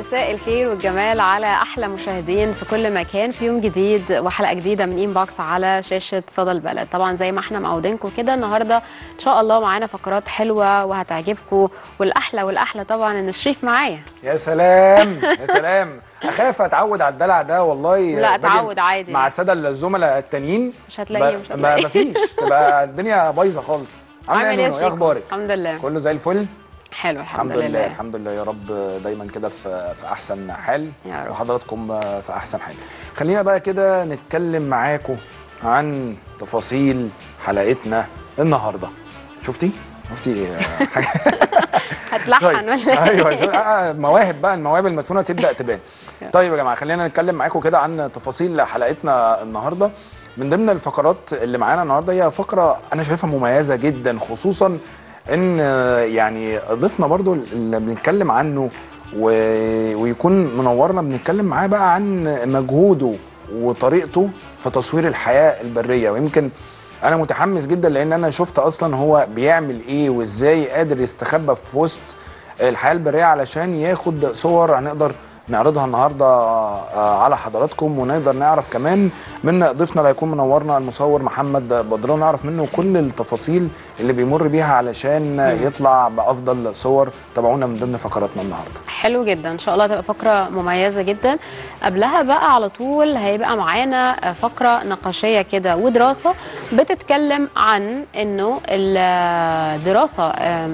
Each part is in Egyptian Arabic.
مساء الخير والجمال على احلى مشاهدين في كل مكان في يوم جديد وحلقه جديده من انبوكس على شاشه صدى البلد طبعا زي ما احنا معودينكم كده النهارده ان شاء الله معانا فقرات حلوه وهتعجبكم والاحلى والاحلى طبعا ان الشريف معايا يا سلام يا سلام اخاف اتعود على الدلع ده والله لا، باجي اتعود عادي. مع الساده الزملاء التانيين مش هتلاقيه، ب- مش ما هتلاقيه. مفيش تبقى الدنيا بايظه خالص عامله عامل ايه ايه يا يا نونو؟ ايه شيكو؟ اخبارك الحمد لله كله زي الفل حلو الحمد, الحمد لله الحمد لله يا رب دايما كده في في احسن حال يا رب. وحضراتكم في احسن حال خلينا بقى كده نتكلم معاكم عن تفاصيل حلقتنا النهارده شفتي شفتي حاجه هتلحن ولا ايه؟ ايوه شو- آه، مواهب بقى المواهب المدفونه تبدا تبان طيب يا جماعه خلينا نتكلم معاكم كده عن تفاصيل حلقتنا النهارده من ضمن الفقرات اللي معانا النهارده هي فقره انا شايفها مميزه جدا خصوصا ان آه، يعني ضيفنا برضو اللي بنتكلم عنه و... ويكون منورنا بنتكلم معاه بقى عن مجهوده وطريقته في تصوير الحياه البريه ويمكن انا متحمس جدا لان انا شفت اصلا هو بيعمل ايه وازاي قادر يستخبى في وسط الحياه البريه علشان ياخد صور هنقدر نعرضها النهارده آه، على حضراتكم ونقدر نعرف كمان من ضيفنا اللي هيكون منورنا المصور محمد بدران نعرف منه كل التفاصيل اللي بيمر بيها علشان يطلع بافضل صور تابعونا من ضمن فقراتنا النهارده حلو جدا ان شاء الله تبقى فقره مميزه جدا قبلها بقى على طول هيبقى معانا فقره نقاشيه كده ودراسه بتتكلم عن انه الدراسه آم،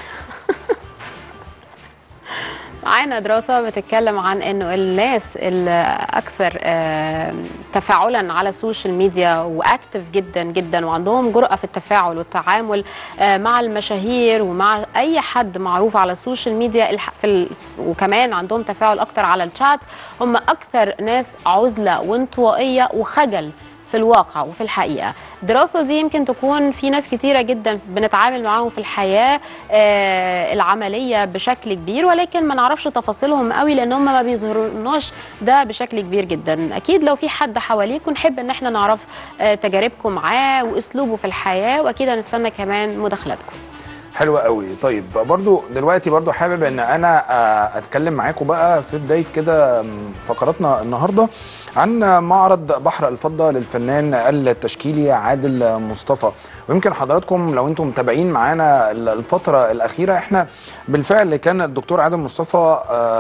معانا دراسة بتتكلم عن انه الناس الاكثر آم، تفاعلا على السوشيال ميديا واكتف جدا جدا وعندهم جرأة في التفاعل والتعامل آه، مع المشاهير ومع اي حد معروف على السوشيال ميديا الح- في ال... وكمان عندهم تفاعل اكتر على الشات هم اكتر ناس عزلة وانطوائية وخجل في الواقع وفي الحقيقة الدراسة دي يمكن تكون في ناس كتيرة جدا بنتعامل معاهم في الحياة آه، العملية بشكل كبير ولكن ما نعرفش تفاصيلهم قوي لأن هم ما بيظهروناش ده بشكل كبير جدا أكيد لو في حد حواليكم نحب إن احنا نعرف آه، تجاربكم معاه وأسلوبه في الحياة وأكيد هنستنى كمان مداخلاتكم حلوة قوي طيب برضو دلوقتي برضو حابب ان انا آه، اتكلم معاكم بقى في بداية كده م، فقراتنا النهاردة عن معرض بحر الفضة للفنان التشكيلي عادل مصطفى ويمكن حضراتكم لو انتم متابعين معانا ال- الفترة الأخيرة احنا بالفعل كان الدكتور عادل مصطفى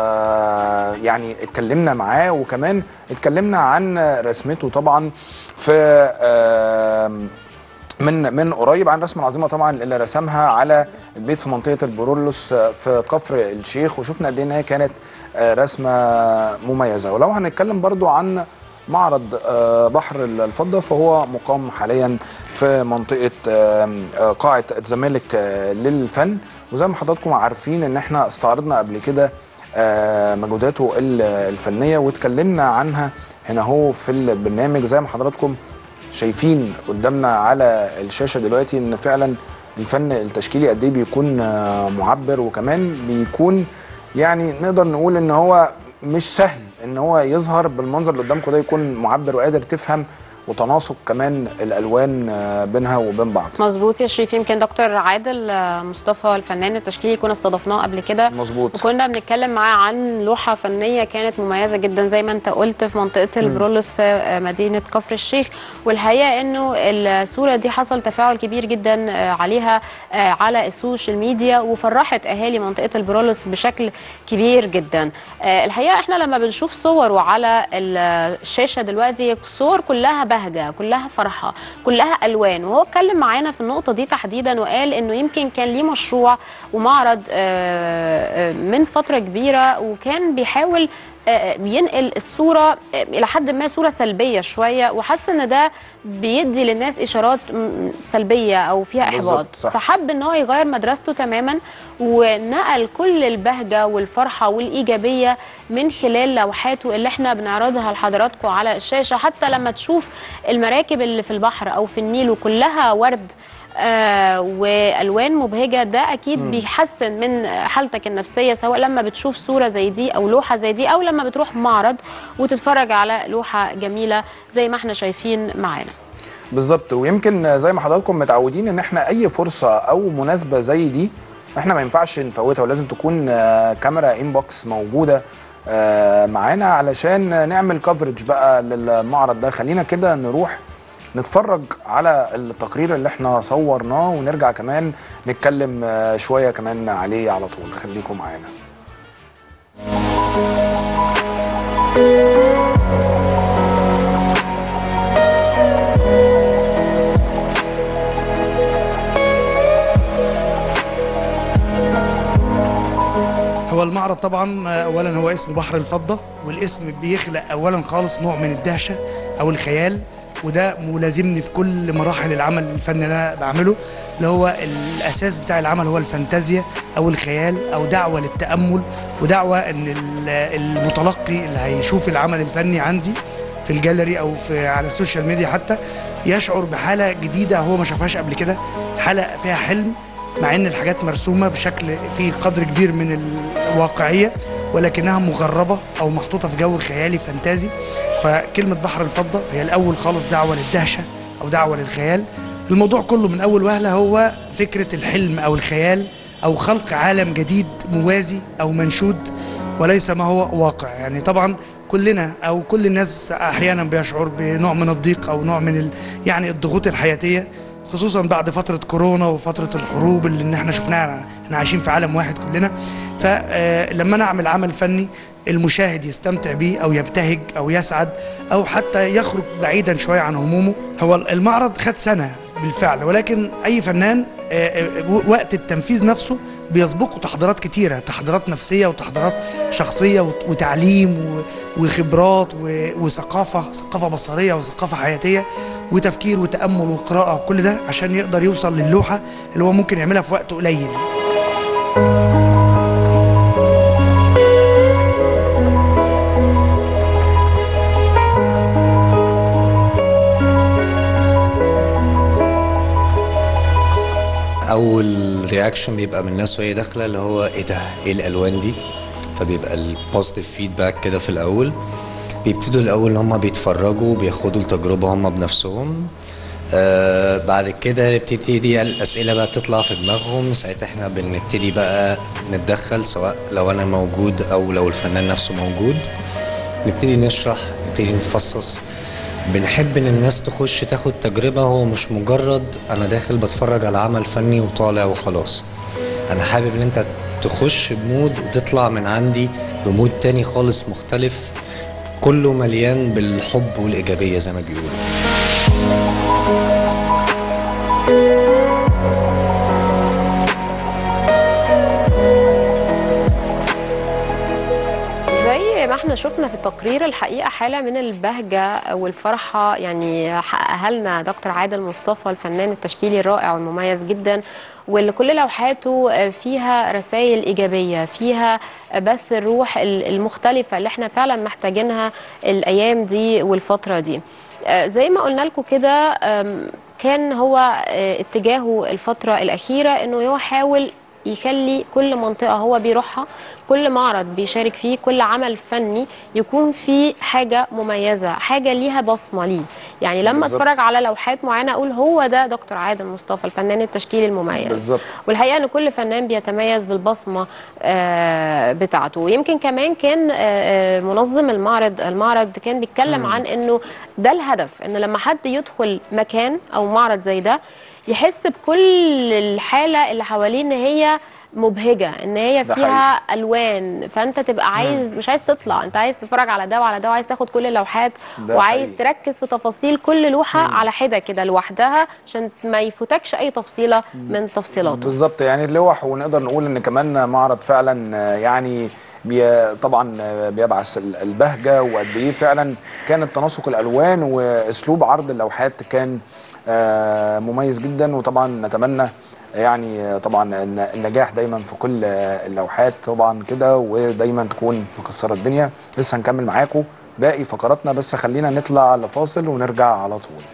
آه، يعني اتكلمنا معاه وكمان اتكلمنا عن رسمته طبعا في آه، من من قريب عن رسمه عظيمه طبعا اللي رسمها على البيت في منطقه البرولوس في كفر الشيخ وشفنا قد ايه ان هي كانت آه، رسمه مميزه ولو هنتكلم برضو عن معرض آه، بحر الفضه فهو مقام حاليا في منطقه آم، آه، قاعه الزمالك آه، للفن وزي ما حضراتكم عارفين ان احنا استعرضنا قبل كده آه، مجهوداته ال- الفنيه واتكلمنا عنها هنا هو في البرنامج زي ما حضراتكم شايفين قدامنا على الشاشه دلوقتي ان فعلا الفن التشكيلي قد ايه بيكون آه، معبر وكمان بيكون يعني نقدر نقول ان هو مش سهل ان هو يظهر بالمنظر اللي قدامكم ده يكون معبر وقادر تفهم وتناسق كمان الالوان آه، بينها وبين بعض مظبوط يا شريف يمكن دكتور عادل آه، مصطفى الفنان التشكيلي كنا استضفناه قبل كده مظبوط وكنا بنتكلم معاه عن لوحة فنية كانت مميزة جدا زي ما انت قلت في منطقة البرولوس في مدينة كفر الشيخ والحقيقة انه الصورة دي حصل تفاعل كبير جدا آه، عليها آه، على السوشيال ميديا وفرحت اهالي منطقة البرولوس بشكل كبير جدا آه، الحقيقة احنا لما بنشوف صوره على الشاشة دلوقتي صور كلها بهجة كلها فرحة كلها الوان وهو اتكلم معانا في النقطة دي تحديدا وقال انه يمكن كان ليه مشروع ومعرض آه، آه، من فترة كبيرة وكان بيحاول آه، بينقل الصورة آه، إلى حد ما صورة سلبية شوية وحس إن ده بيدي للناس إشارات م- سلبية أو فيها إحباط بالظبط، صح. فحب إن هو يغير مدرسته تماما ونقل كل البهجة والفرحة والإيجابية من خلال لوحاته اللي احنا بنعرضها لحضراتكم على الشاشة حتى لما تشوف المراكب اللي في البحر أو في النيل وكلها ورد آه والوان مبهجه ده اكيد بيحسن من حالتك النفسيه سواء لما بتشوف صوره زي دي او لوحه زي دي او لما بتروح معرض وتتفرج على لوحه جميله زي ما احنا شايفين معانا بالظبط ويمكن زي ما حضراتكم متعودين ان احنا اي فرصه او مناسبه زي دي احنا ما ينفعش نفوتها ولازم تكون آه، كاميرا انبوكس موجوده آه، معانا علشان نعمل كفرج بقى للمعرض ده خلينا كده نروح نتفرج على التقرير اللي احنا صورناه ونرجع كمان نتكلم آه، شويه كمان عليه على طول خليكم معانا هو المعرض طبعا اولا هو اسمه بحر الفضه والاسم بيخلق اولا خالص نوع من الدهشه او الخيال وده ملازمني في كل مراحل العمل الفني اللي انا بعمله اللي هو الاساس بتاع العمل هو الفانتازيا او الخيال او دعوه للتامل ودعوه ان ال- المتلقي اللي هيشوف العمل الفني عندي في الجاليري او في على السوشيال ميديا حتى يشعر بحاله جديده هو ما شافهاش قبل كده حاله فيها حلم مع ان الحاجات مرسومه بشكل فيه قدر كبير من الواقعيه ولكنها مغربه او محطوطه في جو خيالي فانتازي فكلمه بحر الفضه هي الاول خالص دعوه للدهشه او دعوه للخيال الموضوع كله من اول وهله هو فكره الحلم او الخيال او خلق عالم جديد موازي او منشود وليس ما هو واقع يعني طبعا كلنا او كل الناس احيانا بيشعر بنوع من الضيق او نوع من ال يعني الضغوط الحياتيه خصوصا بعد فتره كورونا وفتره الحروب اللي إن احنا شفناها احنا عايشين في عالم واحد كلنا فلما انا اعمل عمل فني المشاهد يستمتع بيه او يبتهج او يسعد او حتى يخرج بعيدا شويه عن همومه هو المعرض خد سنه بالفعل ولكن اي فنان آه، آه، وقت التنفيذ نفسه بيسبقه تحضيرات كتيره تحضيرات نفسيه وتحضيرات شخصيه وت- وتعليم و- وخبرات و- وثقافه ثقافه بصريه وثقافه حياتيه وتفكير وتامل وقراءه وكل ده عشان يقدر يوصل للوحه اللي هو ممكن يعملها في وقت قليل اول رياكشن بيبقى من الناس وهي داخله اللي هو ايه ده ايه الالوان دي فبيبقى البوزيتيف فيدباك كده في الاول بيبتدوا الاول ان هم بيتفرجوا بياخدوا التجربه هم بنفسهم آه بعد كده بتبتدي الاسئله بقى بتطلع في دماغهم ساعتها احنا بنبتدي بقى نتدخل سواء لو انا موجود او لو الفنان نفسه موجود نبتدي نشرح نبتدي نفصص بنحب ان الناس تخش تاخد تجربة هو مش مجرد انا داخل بتفرج على عمل فني وطالع وخلاص انا حابب ان انت تخش بمود وتطلع من عندي بمود تاني خالص مختلف كله مليان بالحب والايجابية زي ما بيقولوا زي ما احنا شفنا في التقرير الحقيقه حاله من البهجه والفرحه يعني حققها لنا دكتور عادل مصطفى الفنان التشكيلي الرائع والمميز جدا واللي كل لوحاته فيها رسائل ايجابيه فيها بث الروح المختلفه اللي احنا فعلا محتاجينها الايام دي والفتره دي آه، زي ما قلنا لكم كده آم، كان هو آه، اتجاهه الفتره الاخيره انه هو حاول يخلي كل منطقة هو بيروحها كل معرض بيشارك فيه كل عمل فني يكون فيه حاجة مميزة حاجة ليها بصمة ليه يعني لما بالظبط. اتفرج على لوحات معينة أقول هو ده دكتور عادل مصطفى الفنان التشكيلي المميز بالظبط والحقيقه ان كل فنان بيتميز بالبصمه آه، بتاعته ويمكن كمان كان آه، آه، منظم المعرض المعرض كان بيتكلم عن انه ده الهدف ان لما حد يدخل مكان او معرض زي ده يحس بكل الحاله اللي حواليه ان هي مبهجه ان هي ده فيها الوان فانت تبقى عايز مش عايز تطلع انت عايز تتفرج على ده وعلى ده وعايز تاخد كل اللوحات ده وعايز حقيقي. تركز في تفاصيل كل لوحه على حده كده لوحدها عشان ما يفوتكش اي تفصيله من تفصيلاته بالظبط يعني اللوح ونقدر نقول ان كمان معرض فعلا آه، يعني بي طبعا آه، بيبعث ال- البهجه وقد ايه فعلا كان التناسق الالوان واسلوب عرض اللوحات كان آه، مميز جدا وطبعا نتمنى يعني آه، طبعا الن- النجاح دايما في كل آه، اللوحات طبعا كده ودايما تكون مكسره الدنيا لسه هنكمل معاكم باقي فقراتنا بس خلينا نطلع لفاصل ونرجع على طول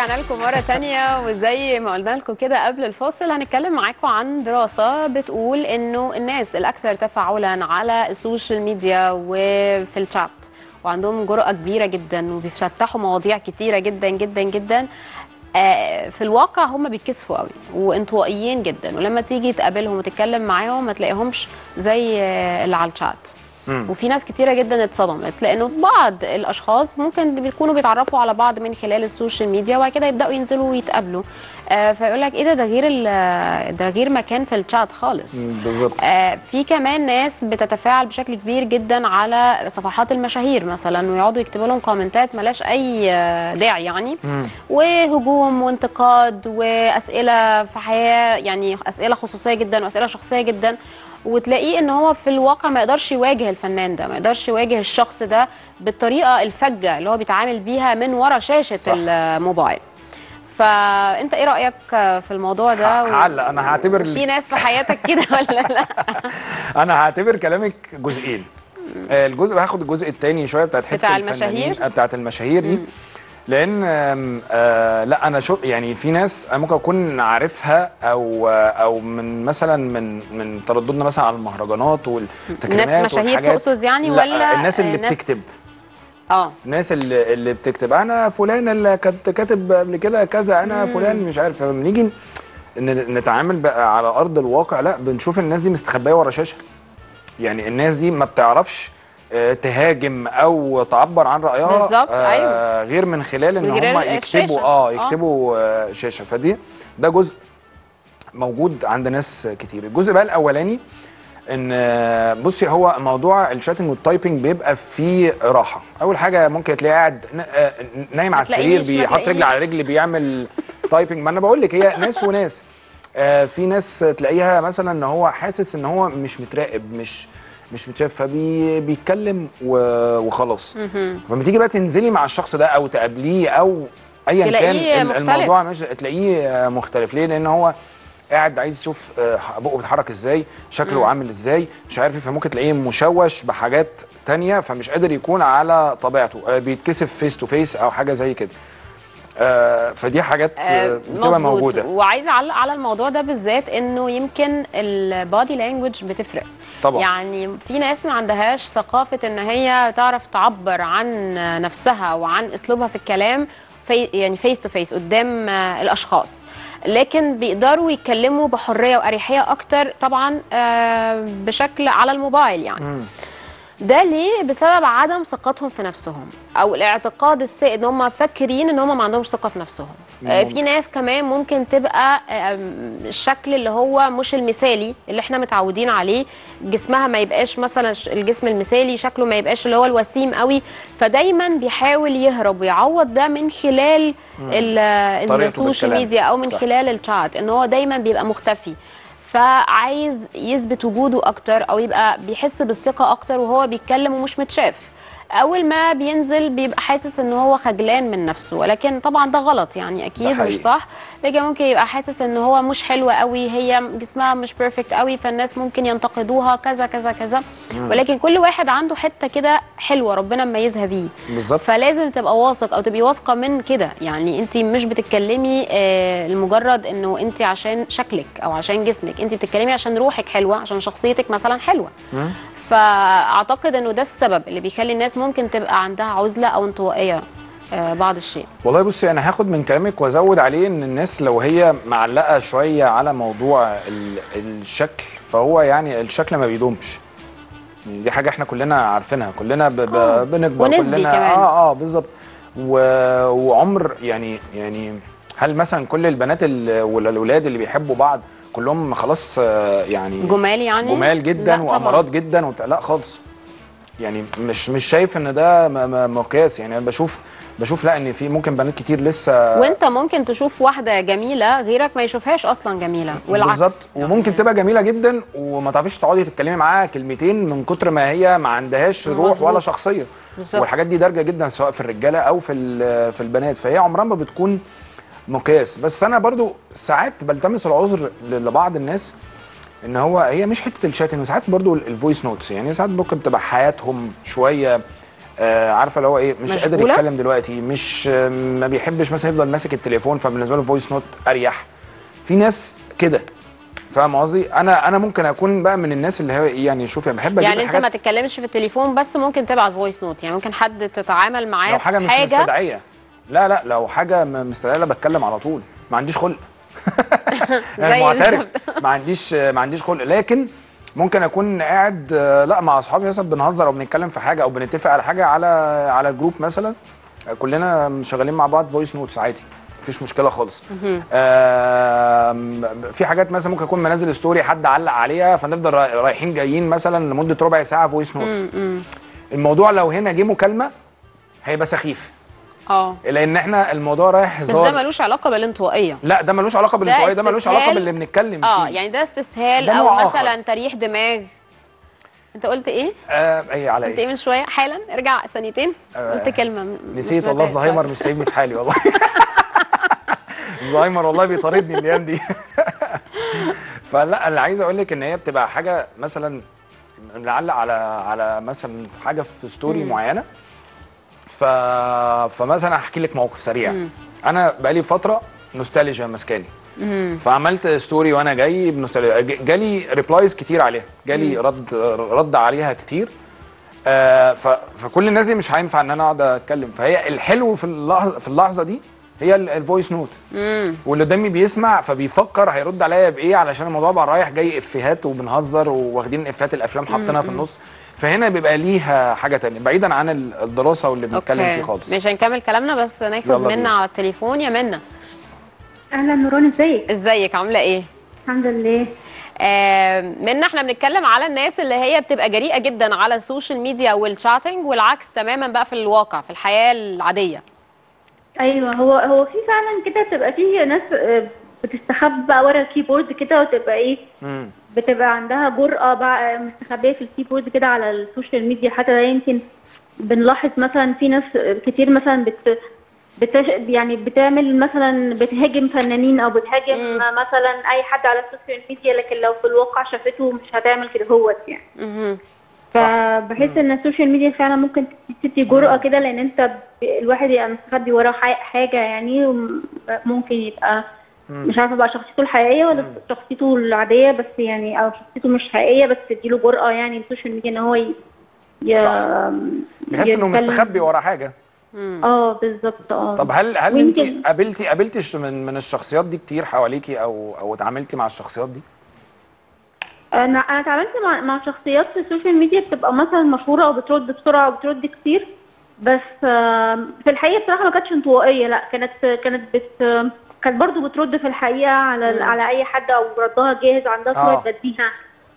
ورجعنا لكم مرة تانية وزي ما قلنا لكم كده قبل الفاصل هنتكلم معاكم عن دراسة بتقول انه الناس الاكثر تفاعلا على السوشيال ميديا وفي الشات وعندهم جرأة كبيرة جدا وبيفتحوا مواضيع كتيرة جدا جدا جدا آه، في الواقع هم بيتكسفوا قوي وانطوائيين جدا ولما تيجي تقابلهم وتتكلم معاهم ما تلاقيهمش زي آه، اللي على الشات مم. وفي ناس كتيره جدا اتصدمت لانه بعض الاشخاص ممكن بيكونوا بيتعرفوا على بعض من خلال السوشيال ميديا وبعد كده يبداوا ينزلوا ويتقابلوا آه فيقول لك ايه ده ده غير ال- ده غير مكان في الشات خالص مم، بالظبط آه، في كمان ناس بتتفاعل بشكل كبير جدا على صفحات المشاهير مثلا ويقعدوا يكتبوا لهم كومنتات ملاش اي آه، داعي يعني مم. وهجوم وانتقاد واسئله في حياه يعني اسئله خصوصيه جدا واسئله شخصيه جدا وتلاقيه ان هو في الواقع ما يقدرش يواجه الفنان ده ما يقدرش يواجه الشخص ده بالطريقه الفجه اللي هو بيتعامل بيها من ورا شاشه صح. الموبايل فانت ايه رايك في الموضوع ده ه- هعلق، أنا هعتبر ال- في ناس في حياتك كده ولا لا انا هعتبر كلامك جزئين آه، الجزء هاخد الجزء الثاني شويه بتاعت حته بتاع الفنانين، المشاهير؟ آه، بتاعت المشاهير دي لان آم، آه لا انا شو يعني في ناس أنا ممكن اكون عارفها او آه، او من مثلا من من ترددنا مثلا على المهرجانات والتكريمات ناس مشاهير والحاجات. تقصد يعني لا، ولا الناس اللي آه، ناس- بتكتب اه الناس اللي, اللي بتكتب انا فلان اللي كنت كاتب قبل كده كذا انا فلان مش عارف لما بنيجي ن- نتعامل بقى على ارض الواقع لا بنشوف الناس دي مستخبيه ورا شاشه يعني الناس دي ما بتعرفش آه، تهاجم او تعبر عن رايها بالظبط، آه، أيوة. غير من خلال ان من غير هم الشاشة. يكتبوا اه آه. يكتبوا آه، شاشه فدي ده جزء موجود عند ناس كتير الجزء بقى الاولاني ان آه، بصي هو موضوع الشاتنج والتايبنج بيبقى فيه راحه اول حاجه ممكن تلاقيه قاعد ن- آه، نايم على السرير تلاقينيش، ما بيحط رجل تلاقينيش. على رجل بيعمل تايبنج ما انا بقول لك هي ناس وناس آه، في ناس تلاقيها مثلا ان هو حاسس ان هو مش متراقب مش مش متشاف فبيتكلم وخلاص فلما تيجي بقى تنزلي مع الشخص ده او تقابليه او ايا كان تلاقيه ال- مختلف. الموضوع مش تلاقيه آه، مختلف ليه لان هو قاعد عايز يشوف آه، بقه بيتحرك ازاي شكله عامل ازاي مش عارف إيه، فممكن تلاقيه مشوش بحاجات تانية فمش قادر يكون على طبيعته آه، بيتكسف فيس تو فيس او حاجه زي كده آه، فدي حاجات آه، آه، بتبقى مظبوط. موجوده وعايزه اعلق على الموضوع ده بالذات انه يمكن البادي لانجوج بتفرق طبعا يعني في ناس ما عندهاش ثقافه ان هي تعرف تعبر عن نفسها وعن اسلوبها في الكلام في يعني فيس تو فيس قدام آه، الاشخاص لكن بيقدروا يتكلموا بحريه واريحيه اكتر طبعا آه، بشكل على الموبايل يعني مم. ده ليه بسبب عدم ثقتهم في نفسهم او الاعتقاد السائد ان هم فاكرين ان هم ما عندهمش ثقه في نفسهم آه، في ناس كمان ممكن تبقى آم، الشكل اللي هو مش المثالي اللي احنا متعودين عليه جسمها ما يبقاش مثلا ش- الجسم المثالي شكله ما يبقاش اللي هو الوسيم قوي فدايما بيحاول يهرب ويعوض ده من خلال ال- طريقته السوشيال بالكلام. ميديا او من صح. خلال الشات ان هو دايما بيبقى مختفي فعايز يثبت وجوده اكتر او يبقى بيحس بالثقه اكتر وهو بيتكلم ومش متشاف اول ما بينزل بيبقى حاسس ان هو خجلان من نفسه ولكن طبعا ده غلط يعني اكيد مش حقيقي. صح لكن ممكن يبقى حاسس ان هو مش حلوه قوي هي جسمها مش بيرفكت قوي فالناس ممكن ينتقدوها كذا كذا كذا ولكن كل واحد عنده حته كده حلوه ربنا مميزها بيه بالظبط فلازم تبقى واثق او تبقي واثقه من كده يعني انت مش بتتكلمي آه، لمجرد انه انت عشان شكلك او عشان جسمك انت بتتكلمي عشان روحك حلوه عشان شخصيتك مثلا حلوه فاعتقد انه ده السبب اللي بيخلي الناس ممكن تبقى عندها عزله او انطوائيه آه، بعض الشيء والله بصي انا هاخد من كلامك وازود عليه ان الناس لو هي معلقه شويه على موضوع ال- الشكل فهو يعني الشكل ما بيدومش يعني دي حاجه احنا كلنا عارفينها كلنا ب... آه. ب... بنكبر ونسبي كلنا كمان. اه اه بالظبط و... وعمر يعني يعني هل مثلا كل البنات ال... ولا الاولاد اللي بيحبوا بعض كلهم خلاص آه، يعني جمال يعني جمال لا جدا طبعاً. وامارات جدا وبتاع لا خالص يعني مش مش شايف ان ده م- م- مقياس يعني انا بشوف بشوف لا ان في ممكن بنات كتير لسه وانت ممكن تشوف واحده جميله غيرك ما يشوفهاش اصلا جميله والعكس بالظبط وممكن تبقى جميله جدا وما تعرفيش تقعدي تتكلمي معاها كلمتين من كتر ما هي ما عندهاش روح مظبوط. ولا شخصيه بالظبط. والحاجات دي دارجه جدا سواء في الرجاله او في ال- في البنات فهي عمرها ما بتكون مقياس بس انا برضو ساعات بلتمس العذر ل- لبعض الناس ان هو هي مش حته الشاتنج وساعات برضو ال- الفويس نوتس يعني ساعات ممكن تبقى حياتهم شويه آه عارفه اللي هو ايه مش قادر مشغولة؟ يتكلم دلوقتي مش آه، ما بيحبش مثلا يفضل ماسك التليفون فبالنسبه له فويس نوت اريح في ناس كده فاهم قصدي انا انا ممكن اكون بقى من الناس اللي هو إيه، يعني شوف يعني بحب اجيب يعني انت ما الحاجات تتكلمش في التليفون بس ممكن تبعت فويس نوت يعني ممكن حد تتعامل معاه لو حاجه في مش حاجه مستدعيه لا لا لو حاجه م- مستدعيه لا بتكلم على طول ما عنديش خلق زي يعني معترف بالظبط. ما عنديش ما عنديش خلق لكن ممكن اكون قاعد آه، لا مع اصحابي مثلا بنهزر او بنتكلم في حاجه او بنتفق على حاجه على على الجروب مثلا آه، كلنا شغالين مع بعض فويس نوتس عادي مفيش مشكله خالص آم، في حاجات مثلا ممكن اكون منزل ستوري حد علق عليها فنفضل راي- رايحين جايين مثلا لمده ربع ساعه فويس نوتس الموضوع لو هنا جه مكالمه هيبقى سخيف اه لان احنا الموضوع رايح بس هزار ده ملوش علاقه بالانطوائيه لا ده ملوش علاقه بالانطوائيه ده ملوش علاقه استسهال. باللي بنتكلم فيه اه يعني ده استسهال ده او نوع آخر. مثلا تريح دماغ انت قلت ايه؟ آه ايه على قلت ايه ايه من شويه حالا ارجع ثانيتين آه، قلت كلمه م- ما نسيت والله سمعتهاش. الزهايمر مش سايبني في حالي والله الزهايمر والله بيطاردني الايام دي فلا انا عايز اقول لك ان هي بتبقى حاجه مثلا نعلق على على مثلا حاجه في ستوري معينه ف فمثلا احكي لك موقف سريع انا بقالي فتره نوستالجيا ماسكاني فعملت ستوري وانا جاي بنوستالجيا ج- جالي ريبلايز كتير عليها جالي رد رد عليها كتير آه ف... فكل الناس دي مش هينفع ان انا اقعد اتكلم فهي الحلو في اللحظه في اللحظه دي هي الفويس نوت واللي قدامي بيسمع فبيفكر هيرد عليا بايه علشان الموضوع بقى رايح جاي افيهات وبنهزر وواخدين افيهات الافلام حاطينها في النص فهنا بيبقى ليها حاجه تانية بعيدا عن ال- الدراسه واللي بنتكلم اوكي فيه خالص مش هنكمل كلامنا بس ناخد يلا منا بينا. على التليفون يا منا اهلا نوران ازيك ازيك عامله ايه الحمد لله آه منا احنا بنتكلم على الناس اللي هي بتبقى جريئه جدا على السوشيال ميديا والشاتنج والعكس تماما بقى في الواقع في الحياه العاديه ايوه هو هو في فعلا كده بتبقى في ناس آه، بتستخبى بقى ورا الكيبورد كده وتبقى ايه مم. بتبقى عندها جرأة بقى مستخبية في الكيبورد كده على السوشيال ميديا حتى ده يمكن بنلاحظ مثلا في ناس كتير مثلا بت بتش... يعني بتعمل مثلا بتهاجم فنانين او بتهاجم مثلا اي حد على السوشيال ميديا لكن لو في الواقع شافته مش هتعمل كده هوت يعني مهم. فبحس ان السوشيال ميديا فعلا ممكن تدي جرأة كده لان انت ب- الواحد يبقى مستخبي ورا ح- حاجة يعني وم- ممكن يبقى مش عارفة بقى شخصيته الحقيقية ولا شخصيته العادية بس يعني او شخصيته مش حقيقية بس تديله جرأة يعني السوشيال ميديا ان هو ي... ي... بيحس انه يتكلم. مستخبي ورا حاجه اه بالظبط اه طب هل هل انت ويمكن- قابلتي قابلتي ش- من من الشخصيات دي كتير حواليكي او او اتعاملتي مع الشخصيات دي انا انا اتعاملت مع مع شخصيات في السوشيال ميديا بتبقى مثلا مشهوره او بترد بسرعه وبترد كتير بس آم، في الحقيقه بصراحه ما كانتش انطوائيه لا كانت كانت بت كانت برضو بترد في الحقيقه على على اي حد او ردها جاهز عندها آه. سرعه بديهه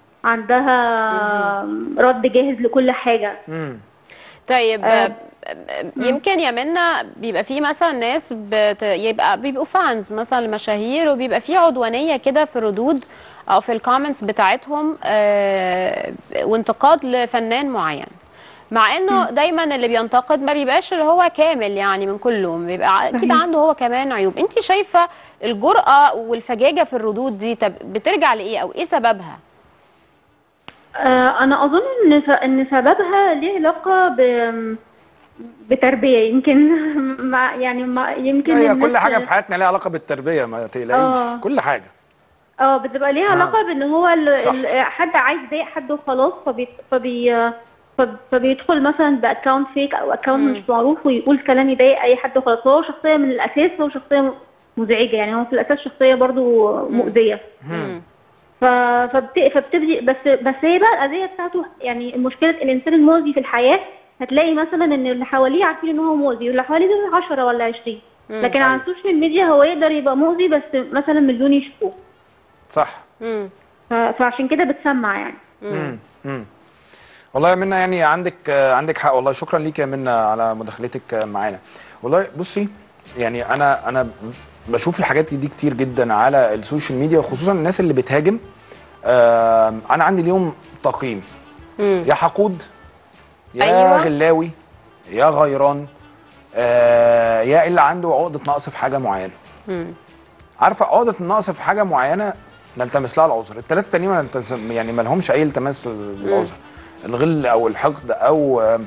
عندها رد جاهز لكل حاجه امم طيب آه. آه، يمكن يا منا بيبقى في مثلا ناس بت... يبقى بيبقوا فانز مثلا المشاهير وبيبقى في عدوانيه كده في الردود او في الكومنتس بتاعتهم آه، وانتقاد لفنان معين مع انه دايما اللي بينتقد ما بيبقاش اللي هو كامل يعني من كله بيبقى اكيد صحيح. عنده هو كمان عيوب انت شايفه الجرأة والفجاجة في الردود دي طب بترجع لايه او ايه سببها آه، انا اظن ان س- ان سببها ليه علاقه ب بتربيه يمكن مع يعني مع يمكن هي الناس- كل حاجه في حياتنا ليها علاقه بالتربيه ما تقلقيش آه. كل حاجه اه بتبقى ليها علاقه بان هو ال... صح. ال... حد عايز يضايق حد وخلاص فبي... فبي... فب- فبيدخل مثلا باكونت فيك او اكونت مش معروف ويقول كلام يضايق اي حد وخلاص هو شخصيه من الاساس هو شخصيه مزعجه يعني هو في الاساس شخصيه برضو مؤذيه ف... فبت... فبتبدي بس بس هي بقى الاذيه بتاعته يعني مشكله الانسان المؤذي في الحياه هتلاقي مثلا ان اللي حواليه عارفين ان هو مؤذي واللي حواليه دول 10 ولا 20 لكن على السوشيال ميديا هو يقدر يبقى مؤذي بس مثلا مليون يشوفوه صح مم. ف- فعشان كده بتسمع يعني امم امم والله يا منى يعني عندك آه، عندك حق والله شكرا ليك يا منى على مداخلتك آه، معانا والله بصي يعني انا انا بشوف الحاجات دي كتير جدا على السوشيال ميديا وخصوصا الناس اللي بتهاجم آه انا عندي اليوم تقييم مم. يا حقود يا أيوة. غلاوي يا غيران آه يا اللي عنده عقده نقص في حاجه معينه مم. عارفه عقده النقص في حاجه معينه نلتمس لها العذر الثلاثه التانيين ما نلتمس يعني ما لهمش اي التماس للعذر الغل او الحقد او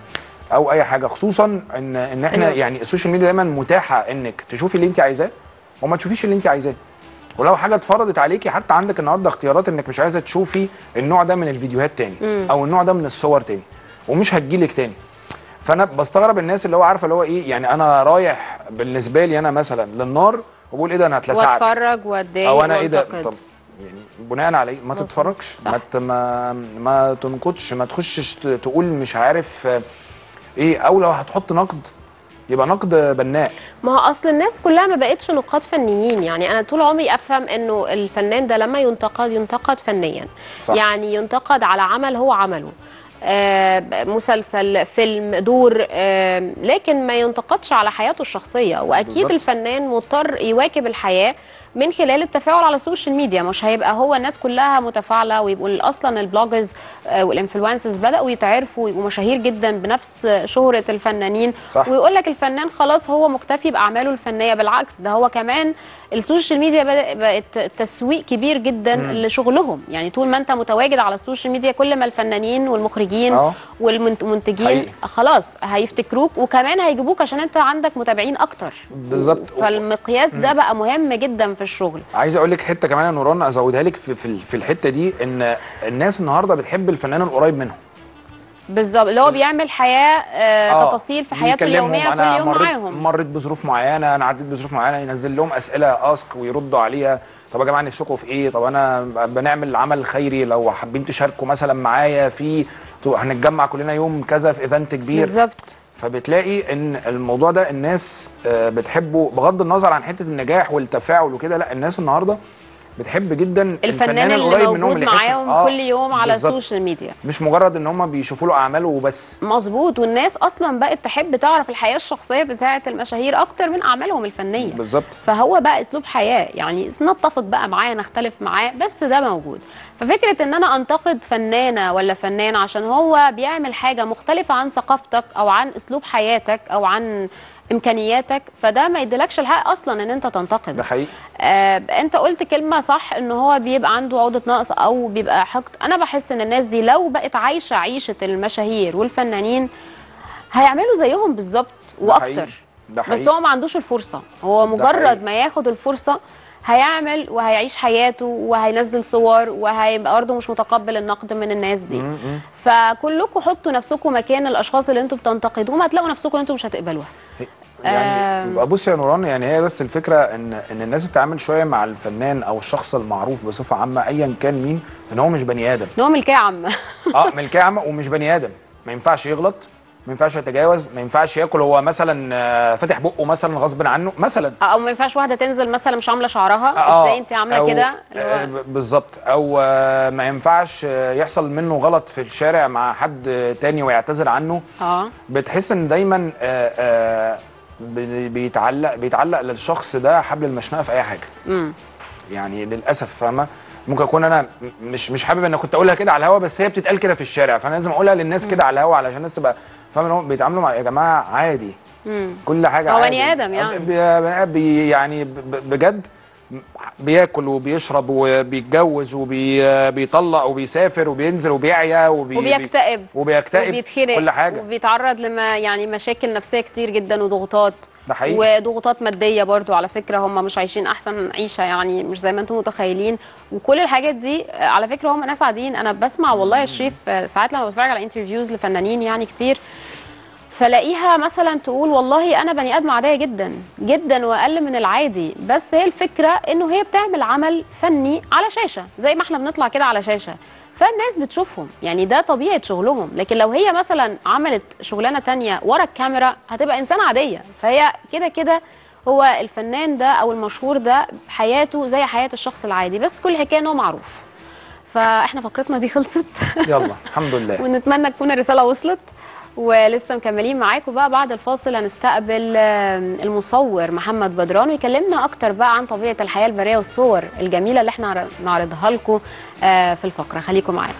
او اي حاجه خصوصا ان ان احنا أيوة. يعني السوشيال ميديا دايما متاحه انك تشوفي اللي انت عايزاه وما تشوفيش اللي انت عايزاه ولو حاجه اتفرضت عليكي حتى عندك النهارده اختيارات انك مش عايزه تشوفي النوع ده من الفيديوهات تاني او النوع ده من الصور تاني ومش هتجيلك تاني فانا بستغرب الناس اللي هو عارفه اللي هو ايه يعني انا رايح بالنسبه لي انا مثلا للنار وبقول ايه ده انا هتلسعت واتفرج واتضايق او انا ايه ده وانتقد. طب يعني بناء على ايه ما مظبوط. تتفرجش صح. ما ت- ما ما تنقدش ما تخشش ت- تقول مش عارف آه، ايه او لو هتحط نقد يبقى نقد بناء ما هو اصل الناس كلها ما بقتش نقاد فنيين يعني انا طول عمري افهم انه الفنان ده لما ينتقد ينتقد فنيا صح. يعني ينتقد على عمل هو عمله آه مسلسل فيلم دور آه لكن ما ينتقدش على حياته الشخصيه واكيد بالظبط. الفنان مضطر يواكب الحياه من خلال التفاعل على السوشيال ميديا مش هيبقى هو الناس كلها متفاعله ويبقوا اصلا البلوجرز آه، والانفلونسرز بداوا يتعرفوا ويبقوا مشاهير جدا بنفس شهره الفنانين صح. ويقول لك الفنان خلاص هو مكتفي باعماله الفنيه بالعكس ده هو كمان السوشيال ميديا بدأ- بقت تسويق كبير جدا لشغلهم يعني طول ما انت متواجد على السوشيال ميديا كل ما الفنانين والمخرجين اه. والمنتجين حقيقي. خلاص هيفتكروك وكمان هيجيبوك عشان انت عندك متابعين اكتر بالظبط. فالمقياس ده بقى مهم جدا في الشغل عايز اقول لك حته كمان يا نوران ازودها لك في في في الحته دي ان الناس النهارده بتحب الفنان القريب منهم بالظبط اللي هو بيعمل حياه آه آه، تفاصيل في حياته يكلمهم اليوميه انا كل يوم مريت معاهم مريت بظروف معينه انا عديت بظروف معينه ينزل لهم اسئله اسك ويردوا عليها طب يا جماعه نفسكم في ايه طب انا بنعمل عمل خيري لو حابين تشاركوا مثلا معايا في تو- هنتجمع كلنا يوم كذا في ايفنت كبير بالظبط فبتلاقي ان الموضوع ده الناس آه، بتحبه بغض النظر عن حته النجاح والتفاعل وكده لا الناس النهارده بتحب جدا الفنان اللي القريب منهم موجود اللي يحس- معاهم آه، كل يوم على بالظبط. السوشيال ميديا مش مجرد ان هم بيشوفوا له اعماله وبس مظبوط والناس اصلا بقت تحب تعرف الحياه الشخصيه بتاعه المشاهير اكتر من اعمالهم الفنيه بالظبط فهو بقى اسلوب حياه يعني نتفق بقى معاه نختلف معاه بس ده موجود ففكره ان انا انتقد فنانه ولا فنان عشان هو بيعمل حاجه مختلفه عن ثقافتك او عن اسلوب حياتك او عن امكانياتك فده ما يديلكش الحق اصلا ان انت تنتقد ده حقيقي آه انت قلت كلمه صح ان هو بيبقى عنده عقده نقص او بيبقى حقد انا بحس ان الناس دي لو بقت عايشه عيشه المشاهير والفنانين هيعملوا زيهم بالظبط ده حقيقي. واكتر ده بس حقيقي هو ما عندوش الفرصه هو حقيقي. مجرد ما ياخد الفرصه هيعمل وهيعيش حياته وهينزل صور وهيبقى برضه مش متقبل النقد من الناس دي فكلكم حطوا نفسكم مكان الاشخاص اللي انتوا بتنتقدوهم هتلاقوا نفسكم انتوا مش هتقبلوها يعني آم. يبقى بص يا نوران يعني هي بس الفكره ان ان الناس تتعامل شويه مع الفنان او الشخص المعروف بصفه عامه ايا كان مين ان هو مش بني ادم ان هو ملكيه عامه اه ملكيه عامه ومش بني ادم ما ينفعش يغلط ما ينفعش يتجاوز ما ينفعش ياكل هو مثلا آه، فاتح بقه مثلا غصب عنه مثلا او ما ينفعش واحده تنزل مثلا مش عامله شعرها آه، ازاي انت عامله أو- كده اللي آه، هو ب- بالظبط او آه، ما ينفعش آه، يحصل منه غلط في الشارع مع حد آه، تاني ويعتذر عنه اه بتحس ان دايما آه، آه، بي- بيتعلق بيتعلق للشخص ده حبل المشنقه في اي حاجه امم يعني للاسف فاهمه ممكن اكون انا م- مش مش حابب ان كنت اقولها كده على الهوا بس هي بتتقال كده في الشارع فانا لازم اقولها للناس كده على الهوا علشان الناس تبقى فاهم ان هم بيتعاملوا مع يا جماعه عادي امم كل حاجه هو عادي بني آدم يعني. بي بي يعني ب- ب- بجد بياكل وبيشرب وبيتجوز وبيطلق وبيسافر وبينزل وبيعيا وبي وبيكتئب وبيكتئب وبيتخنق كل حاجه وبيتعرض لما يعني مشاكل نفسيه كتير جدا وضغوطات ده حقيقي وضغوطات ماديه برضو على فكره هم مش عايشين احسن عيشه يعني مش زي ما انتم متخيلين وكل الحاجات دي آه، على فكره هم ناس عاديين انا بسمع والله يا شريف آه، ساعات لما بتفرج على انترفيوز لفنانين يعني كتير فلاقيها مثلا تقول والله انا بني ادم عاديه جدا جدا واقل من العادي بس هي الفكره انه هي بتعمل عمل فني على شاشه زي ما احنا بنطلع كده على شاشه فالناس بتشوفهم يعني ده طبيعه شغلهم لكن لو هي مثلا عملت شغلانه تانية ورا الكاميرا هتبقى انسانه عاديه فهي كده كده هو الفنان ده او المشهور ده حياته زي حياه الشخص العادي بس كل حكايه ان هو معروف فاحنا فقرتنا دي خلصت يلا الحمد لله ونتمنى تكون الرساله وصلت ولسه مكملين معاكم بقى بعد الفاصل هنستقبل آه، المصور محمد بدران ويكلمنا اكتر بقى عن طبيعه الحياه البريه والصور الجميله اللي احنا نعرضها لكم آه، في الفقره خليكم معانا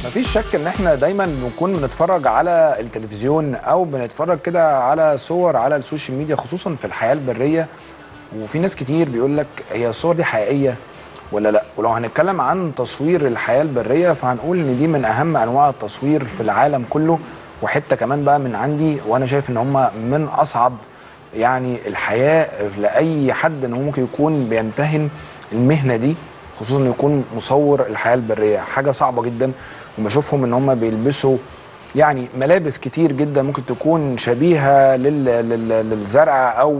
مفيش شك ان احنا دايما بنكون بنتفرج على التلفزيون او بنتفرج كده على صور على السوشيال ميديا خصوصا في الحياه البريه وفي ناس كتير بيقول لك هي الصور دي حقيقيه ولا لا ولو هنتكلم عن تصوير الحياه البريه فهنقول ان دي من اهم انواع التصوير في العالم كله وحته كمان بقى من عندي وانا شايف ان هم من اصعب يعني الحياه لاي حد ان هو ممكن يكون بيمتهن المهنه دي خصوصا انه يكون مصور الحياه البريه حاجه صعبه جدا وبشوفهم ان هم بيلبسوا يعني ملابس كتير جدا ممكن تكون شبيهه لل... لل... للزرع او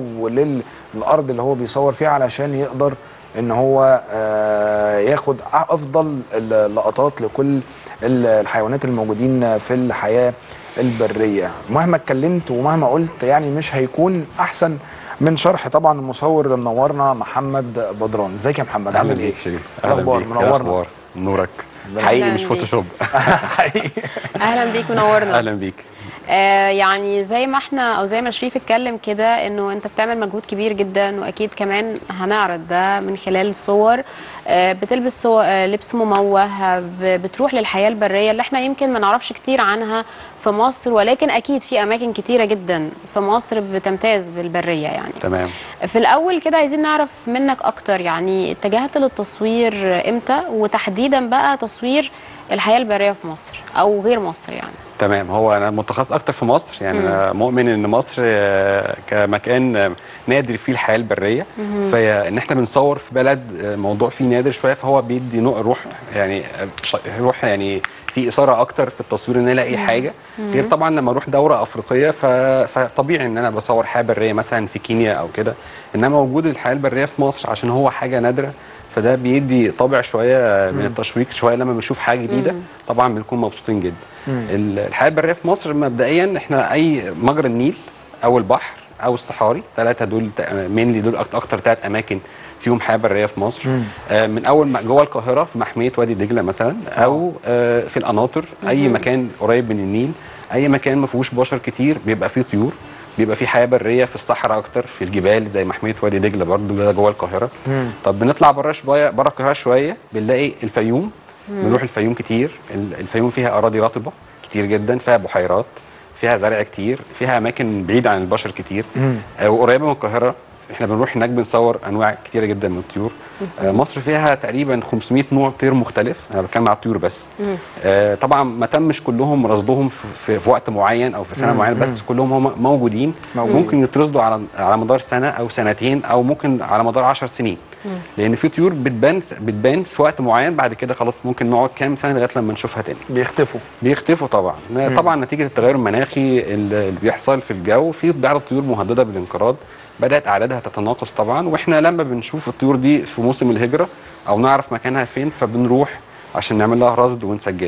للارض اللي هو بيصور فيها علشان يقدر ان هو آه، ياخد افضل اللقطات لكل ال- الحيوانات الموجودين في الحياه البريه مهما اتكلمت ومهما قلت يعني مش هيكون احسن من شرح طبعا المصور اللي منورنا محمد بدران ازيك يا محمد عامل ايه شريف إيه الاخبار بيك. إيه منورنا الأخبار؟ نورك حقيقي مش بيك. فوتوشوب حقيقي اهلا بيك منورنا اهلا بيك آه يعني زي ما احنا او زي ما شريف اتكلم كده انه انت بتعمل مجهود كبير جدا واكيد كمان هنعرض ده من خلال الصور آه بتلبس صور آه لبس مموه ب- بتروح للحياه البريه اللي احنا يمكن ما نعرفش كتير عنها في مصر ولكن اكيد في اماكن كتيره جدا في مصر بتمتاز بالبريه يعني تمام في الاول كده عايزين نعرف منك اكتر يعني اتجهت للتصوير امتى وتحديدا بقى تصوير الحياه البريه في مصر او غير مصر يعني تمام هو انا متخصص اكتر في مصر يعني انا مؤمن ان مصر آه، كمكان آه، نادر فيه الحياه البريه فان احنا بنصور في بلد آه، موضوع فيه نادر شويه فهو بيدي نوع روح يعني آه، ش- روح يعني في اثاره اكتر في التصوير ان أنا الاقي حاجه غير طبعا لما اروح دوره افريقيه ف... فطبيعي ان انا بصور حياه بريه مثلا في كينيا او كده انما وجود الحياه البريه في مصر عشان هو حاجه نادره فده بيدي طابع شويه من التشويق شويه لما بنشوف حاجه جديده طبعا بنكون مبسوطين جدا ال- الحياه البريه في مصر مبدئيا احنا اي مجرى النيل او البحر او الصحاري ثلاثه دول مينلي دول أكت- اكتر ثلاث اماكن فيهم حياه بريه في مصر آه من اول ما- جوه القاهره في محميه وادي دجله مثلا او آه في القناطر اي مكان قريب من النيل اي مكان ما فيهوش بشر كتير بيبقى فيه طيور بيبقى في حياه بريه في الصحراء اكتر في الجبال زي محميه وادي دجله برضو ده جوه القاهره طب بنطلع بره شويه بره القاهره شويه بنلاقي الفيوم بنروح الفيوم كتير ال- الفيوم فيها اراضي رطبه كتير جدا فيها بحيرات فيها زرع كتير فيها اماكن بعيده عن البشر كتير آه وقريبه من القاهره احنا بنروح هناك بنصور انواع كتيره جدا من الطيور آه مصر فيها تقريبا 500 نوع طير مختلف انا بتكلم على الطيور بس آه طبعا ما تمش كلهم رصدهم في, في, في وقت معين او في سنه معينه بس كلهم هم موجودين موجودين. ممكن يترصدوا على على مدار سنه او سنتين او ممكن على مدار 10 سنين لان في طيور بتبان بتبان في وقت معين بعد كده خلاص ممكن نقعد كام سنه لغايه لما نشوفها تاني بيختفوا بيختفوا طبعا طبعا نتيجه التغير المناخي اللي بيحصل في الجو في بعض الطيور مهدده بالانقراض بدات اعدادها تتناقص طبعا واحنا لما بنشوف الطيور دي في موسم الهجره او نعرف مكانها فين فبنروح عشان نعمل لها رصد ونسجلها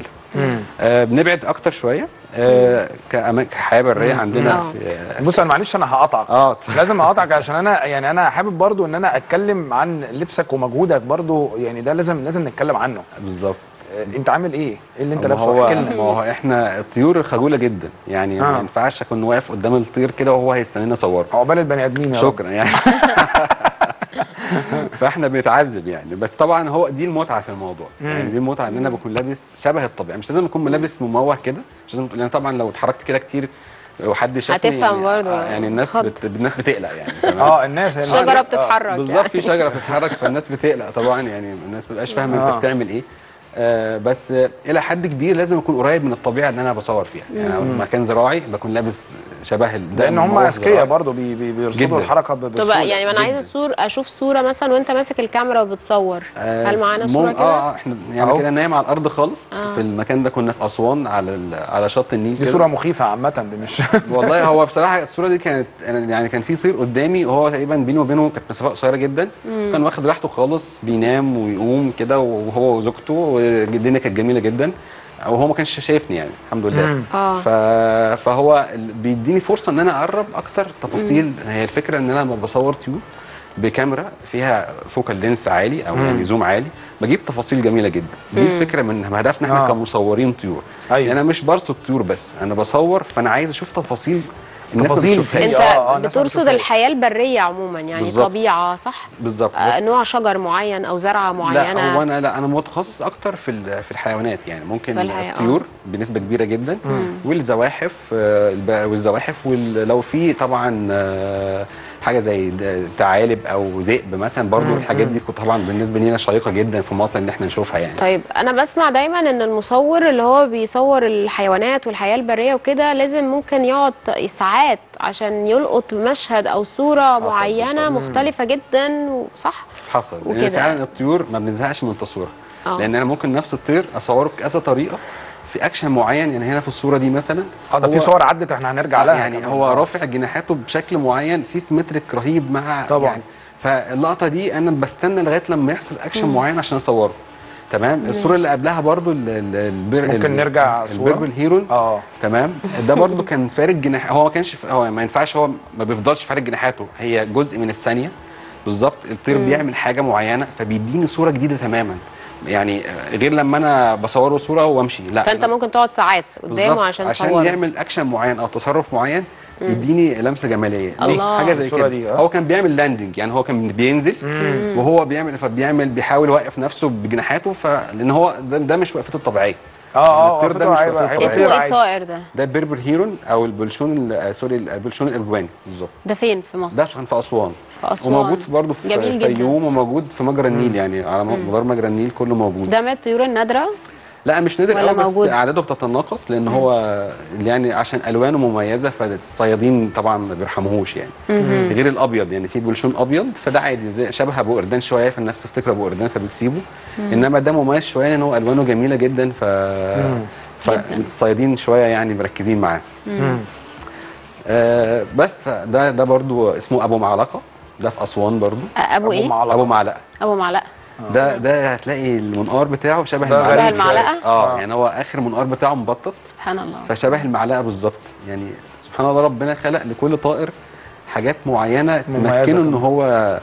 آه بنبعد اكتر شويه آه كأما- كحياه بريه عندنا آه. في بص انا معلش انا هقطعك اه لازم اقطعك عشان انا يعني انا حابب برضو ان انا اتكلم عن لبسك ومجهودك برضو يعني ده لازم لازم نتكلم عنه بالظبط آه، انت عامل ايه؟ ايه اللي انت ما لابسه هو احكي لنا ما هو احنا الطيور خجوله جدا يعني آه. ما ينفعش اكون واقف قدام الطير كده وهو هيستناني اصوره عقبال البني ادمين يا رب. شكرا يعني فاحنا بنتعذب يعني بس طبعا هو دي المتعه في الموضوع يعني دي المتعه ان انا بكون لابس شبه الطبيعه مش لازم اكون ملابس مموه كده مش لازم لان طبعا لو اتحركت كده كتير وحد شافني هتفهم يعني برضه آه، يعني الناس خض. بت... الناس بتقلق يعني تمام؟ اه الناس هي الشجره آه. بتتحرك بالظبط يعني. في شجره بتتحرك فالناس بتقلق طبعا يعني الناس بتبقاش فاهمه آه. انت بتعمل ايه آه بس آه الى حد كبير لازم اكون قريب من الطبيعه اللي انا بصور فيها يعني أنا مكان زراعي بكون لابس شبه ال- ده لان هم مموه اذكياء زراعي. برضو بي بي بيرصدوا جداً. الحركه ب- بسهوله طب يعني ما انا عايزه صور اشوف صوره مثلا وانت ماسك الكاميرا وبتصور آه، هل معانا مم- صوره كده اه آه، احنا يعني أهو. كده نايم على الارض خالص آه. في المكان ده كنا في اسوان على ال- على شط النيل دي كده. صوره مخيفه عامه دي مش والله هو بصراحه الصوره دي كانت أنا- يعني كان في طير قدامي وهو تقريبا بيني وبينه كانت مسافه قصيره جدا كان واخد راحته خالص بينام ويقوم كده وهو وزوجته والدنيا كانت جميله جدا وهو ما كانش شايفني يعني الحمد لله آه. ف... فهو ال- بيديني فرصه ان انا اقرب اكتر تفاصيل هي الفكره ان انا لما بصور طيور بكاميرا فيها فوكال لينس عالي او يعني زوم عالي بجيب تفاصيل جميله جدا دي الفكره من هدفنا احنا آه. كمصورين طيور أيوة. يعني انا مش برصد طيور بس انا بصور فانا عايز اشوف تفاصيل الناس ما تفاصيل بتشوفهاش. فيه. انت آه، آه، الناس ما بترصد بتشوفهاش. الحياه البريه عموما يعني بالظبط. طبيعه صح بالظبط آه، نوع شجر معين او زرعه معينه لا هو انا لا انا متخصص اكتر في ال- في الحيوانات يعني ممكن في الحياة، آه. الطيور بنسبه كبيره جدا والزواحف آه، الب- والزواحف ولو في طبعا آه، حاجه زي د- ثعالب او ذئب مثلا برضو الحاجات دي كنت طبعا بالنسبه لنا شيقه جدا في مصر ان احنا نشوفها يعني طيب انا بسمع دايما ان المصور اللي هو بيصور الحيوانات والحياه البريه وكده لازم ممكن يقعد ساعات عشان يلقط مشهد او صوره حصل معينه بالظبط. مختلفه جدا صح حصل لان وكده. فعلا الطيور ما بنزهقش من تصويرها آه. لان انا ممكن نفس الطير اصوره بكذا طريقه في اكشن معين يعني هنا في الصوره دي مثلا اه ده في هو- صور عدت احنا هنرجع لها يعني كمان. هو آه. رافع جناحاته بشكل معين في سيمتريك رهيب مع طبعاً. يعني فاللقطه دي انا بستنى لغايه لما يحصل اكشن معين عشان اصوره تمام الصوره اللي قبلها برضو ال- ال- البر ممكن ال- نرجع صورة؟ البربل هيرون اه تمام ده برضو كان فارد جناح هو ما كانش هو ما ينفعش هو ما بيفضلش فارد جناحاته هي جزء من الثانيه بالظبط الطير بيعمل حاجه معينه فبيديني صوره جديده تماما يعني غير لما انا بصوره صوره وامشي لا فانت ممكن تقعد ساعات قدامه بالظبط، عشان عشان تصوره يعمل اكشن معين او تصرف معين يديني لمسه جماليه ليه؟ الله. حاجه زي الصورة كده دي، آه. هو كان بيعمل لاندنج يعني هو كان بينزل وهو بيعمل فبيعمل بيحاول يوقف نفسه بجناحاته فلان هو ده, ده مش وقفته الطبيعيه اه اه الطير ده وقفته مش هيبقى وقفته هيبقى طبيعية. طير اسمه ايه عادي. الطائر ده ده بيربل هيرون او البلشون ال- سوري البلشون الالواني بالظبط ده فين في مصر ده كان في اسوان في اسوان وموجود برضه في جميل جدا. الفيوم وموجود في مجرى النيل يعني على مدار مجرى النيل كله موجود ده من الطيور النادره لا مش نادر ولا قوي بس موجود؟ اعداده بتتناقص لان هو يعني عشان الوانه مميزه فالصيادين طبعا ما بيرحموهوش يعني غير الابيض يعني في بلشون ابيض فده عادي زي شبه ابو قردان شويه فالناس بتفتكر ابو قردان فبتسيبه انما ده مميز شويه ان هو الوانه جميله جدا ف فالصيادين شويه يعني مركزين معاه آه بس ده ده برضو اسمه ابو معلقه ده في اسوان برضو ابو ايه معلقة. ابو معلقه ابو معلقه ده ده هتلاقي المنقار بتاعه شبه ده المعلقه غريب شبه المعلقة؟ شوية. اه يعني هو اخر منقار بتاعه مبطط سبحان الله فشبه المعلقه بالظبط يعني سبحان الله ربنا خلق لكل طائر حاجات معينه مميزة تمكنه ان كمان. هو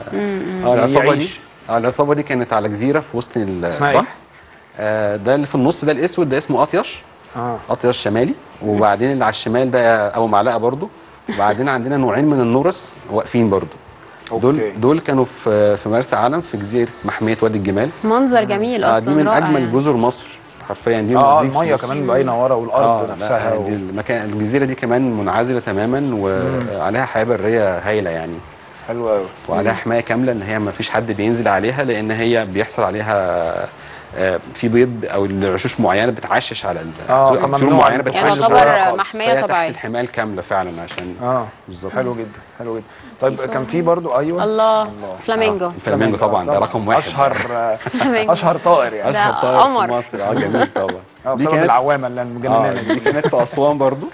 اه العصابه دي يعيش. اه العصابه دي كانت على جزيره في وسط اسمها إيه؟ البحر آه ده اللي في النص ده الاسود ده اسمه اطيش اه اطيش شمالي وبعدين اللي على الشمال ده ابو معلقه برضو وبعدين عندنا نوعين من النورس واقفين برضو دول أوكي. دول كانوا في في مرسى علم في جزيره محميه وادي الجمال منظر جميل آه اصلا دي من رائع اجمل يعني. جزر مصر حرفيا دي اه دي في الميه مصر. كمان باينه ورا والارض لا، نفسها دي و... المكان الجزيره دي كمان منعزله تماما وعليها حياه بريه هايله يعني حلوه قوي وعليها حمايه كامله ان هي ما فيش حد بينزل عليها لان هي بيحصل عليها آه، في بيض او العشوش معينه بتعشش على ال- آه، طيور فممنوع معينه إن يعني بتعشش تخش تعتبر جواها خالص. محمية فهي تحت طبيعية. الحمايه الكامله فعلا عشان اه بالظبط حلو جدا حلو جدا طيب كان في برضو ايوه الله فلامينجو الفلامينجو طبعا ده رقم واحد اشهر فلامينجو. اشهر طائر يعني ده اشهر طائر قمر. في مصر اه جميل طبعا اه دي بسبب كانت العوامه اللي اه مجننانا دي كانت في اسوان برضو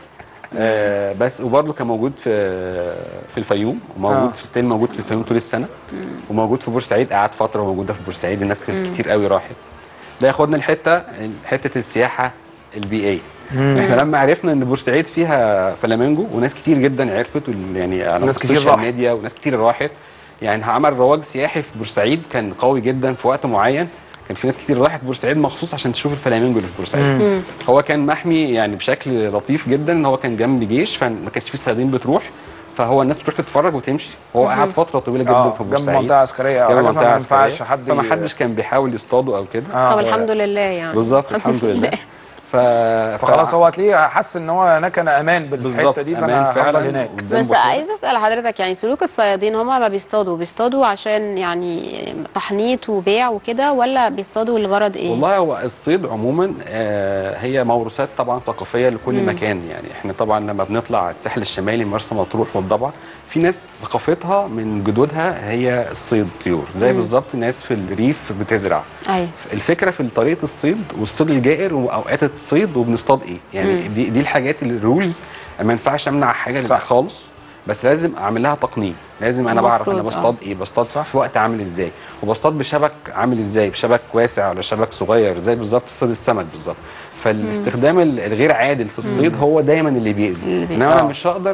آه بس وبرضو كان موجود في في الفيوم وموجود آه. في ستيل موجود في الفيوم طول السنه وموجود في بورسعيد قعد فتره موجوده في بورسعيد الناس كانت كتير قوي راحت ده ياخدنا لحته حته السياحه البيئيه احنا لما عرفنا ان بورسعيد فيها فلامينجو وناس كتير جدا عرفت وال- يعني على ناس كتير السوشيال راحت. ميديا وناس كتير راحت يعني عمل رواج سياحي في بورسعيد كان قوي جدا في وقت معين كان في ناس كتير راحت بورسعيد مخصوص عشان تشوف الفلامينجو اللي في بورسعيد هو كان محمي يعني بشكل لطيف جدا ان هو كان جنب جيش فما كانش فيه صيادين بتروح فهو الناس بتروح تتفرج وتمشي هو قعد فتره طويله جدا اه في جنب بورسعيد منطقه عسكريه جنب او حاجه منطقه فما ينفعش عسكرية. حد فما حدش كان بيحاول يصطاده او كده آه. طب الحمد لله يعني بالظبط الحمد لله ف... فخلاص هو هتلاقيه حس ان هو هناك انا امان بالحته دي فانا هفضل هناك قدام بس بحيرة. عايز اسال حضرتك يعني سلوك الصيادين هما ما بيصطادوا بيصطادوا عشان يعني تحنيط وبيع وكده ولا بيصطادوا لغرض ايه والله هو الصيد عموما آه، هي موروثات طبعا ثقافيه لكل مم. مكان يعني احنا طبعا لما بنطلع الساحل الشمالي مرسى مطروح والضبع في ناس ثقافتها من جدودها هي الصيد طيور زي مم. بالظبط ناس في الريف بتزرع ايوه الفكره في طريقه الصيد والصيد الجائر واوقات الصيد وبنصطاد ايه يعني مم. دي دي الحاجات اللي الرولز ما ينفعش امنع حاجه صح. خالص بس لازم اعمل لها تقنين لازم انا بعرف انا المفروض، بصطاد ايه بصطاد في وقت عامل ازاي وبصطاد بشبك عامل ازاي بشبك واسع ولا شبك صغير زي بالظبط صيد السمك بالظبط فالاستخدام ال- الغير عادل في الصيد هو دايما اللي بيأذي اللي بيأذي. انما انا آه. مش هقدر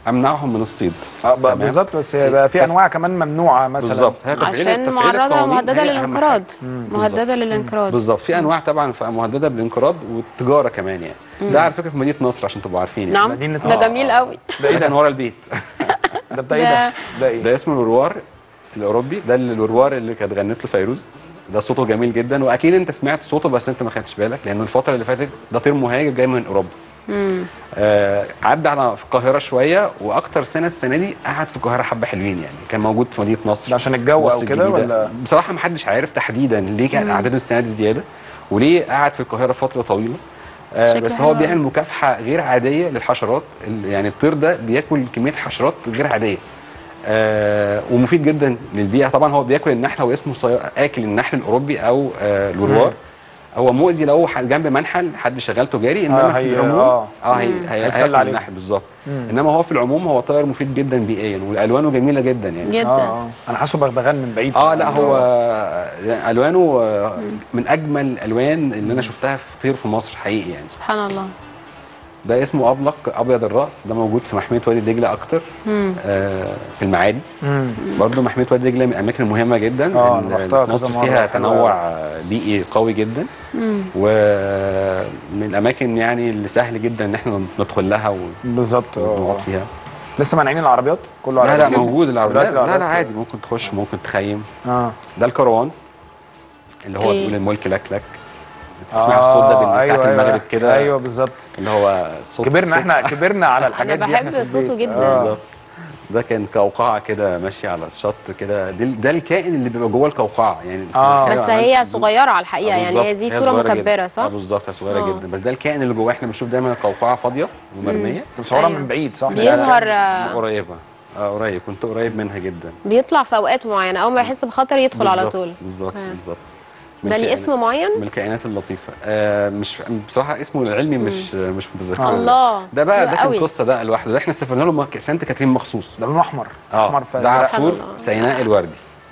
امنعهم من الصيد آه، ب- تمام؟ بالظبط بس يبقى في تف- انواع كمان ممنوعه مثلا بالظبط هي تفعيل عشان تفعيل معرضه القوانين مهدده هي أهم للانقراض حاجة. مهدده للانقراض بالظبط في انواع طبعا ف- مهدده بالانقراض والتجاره كمان يعني ده على فكره في مدينه نصر عشان تبقوا عارفين يعني. نعم مدينة ده نصر. جميل قوي ده ايه ده كان ده ورا البيت ده بتاع ايه ده ده ايه ده اسمه الوروار الاوروبي ده الوروار اللي كانت غنت له فيروز ده صوته جميل جدا واكيد انت سمعت صوته بس انت ما خدتش بالك لان الفتره اللي فاتت ده طير مهاجر جاي من اوروبا آه عدى على في القاهره شويه واكتر سنه السنه دي قعد في القاهره حبه حلوين يعني كان موجود في مدينه نصر ده عشان الجو مصر او كده الجديدة. ولا بصراحه ما حدش عارف تحديدا ليه كان اعداده السنه دي زياده وليه قعد في القاهره فتره طويله آه شكله بس حلو هو أوي. بيعمل مكافحه غير عاديه للحشرات ال- يعني الطير ده بياكل كميه حشرات غير عاديه آه ومفيد جدا للبيئه طبعا هو بياكل النحله واسمه صي... اكل النحل الاوروبي او آه الوروار هو مؤذي لو ح- جنب منحل حد شغال تجاري انما آه، في هي- العموم آه. اه هي هي هيتسلى هياكل عليه. النحل بالظبط انما هو في العموم هو طائر مفيد جدا بيئيا والالوانه جميله جدا يعني جدا اه اه انا حاسه بغبغان من بعيد اه لا هو يعني الوانه آه، من اجمل الالوان اللي انا شفتها في طير في مصر حقيقي يعني سبحان الله ده اسمه ابلق ابيض الراس ده موجود في محميه وادي دجله اكتر آه في المعادي مم. برضه محميه وادي دجله من الاماكن المهمه جدا آه، ال- أنا رحتها في مصر كذا مرة، فيها حلوة تنوع آه، بيئي قوي جدا ومن الاماكن يعني اللي سهل جدا ان احنا ندخل لها بالظبط ونقعد اه فيها لسه مانعين العربيات كله لا لا عربيات موجود العربيات دلوقتي لا لا العربيات- عادي ممكن تخش ممكن تخيم اه ده الكروان اللي هو إيه؟ بيقول الملك لك لك تسمع الصوت ده من أيوة، ساعه أيوة. المغرب كده ايوه بالظبط اللي هو صوت كبرنا صوت- احنا كبرنا على الحاجات أنا دي احنا بحب في صوته البيت. جدا. آه. بالظبط ده كان قوقعه كده ماشيه على الشط كده ده, ده الكائن اللي بيبقى جوه القوقعه يعني آه. بس هي صغيره على الحقيقه يعني هي دي صوره مكبره صح؟ اه بالظبط هي صغيره آه. جدا بس ده الكائن اللي جواه احنا بنشوف دايما القوقعه فاضيه ومرميه انت مصورها أيوة. من بعيد صح؟ بيظهر آه، قريبه اه قريب كنت قريب منها جدا بيطلع في اوقات معينه اول ما يحس بخطر يدخل على بالظبط، طول بالظبط آه. بالظبط من ده ليه الكائنات- اسم معين؟ من الكائنات اللطيفه آه مش بصراحه اسمه العلمي مش مش متذكر الله ده بقى حلو ده كان قوي. قصه ده لوحده ده احنا سافرنا له مك- سانت كاترين مخصوص ده لونه احمر اه احمر ده فازرق عصفور الله. سيناء الوردي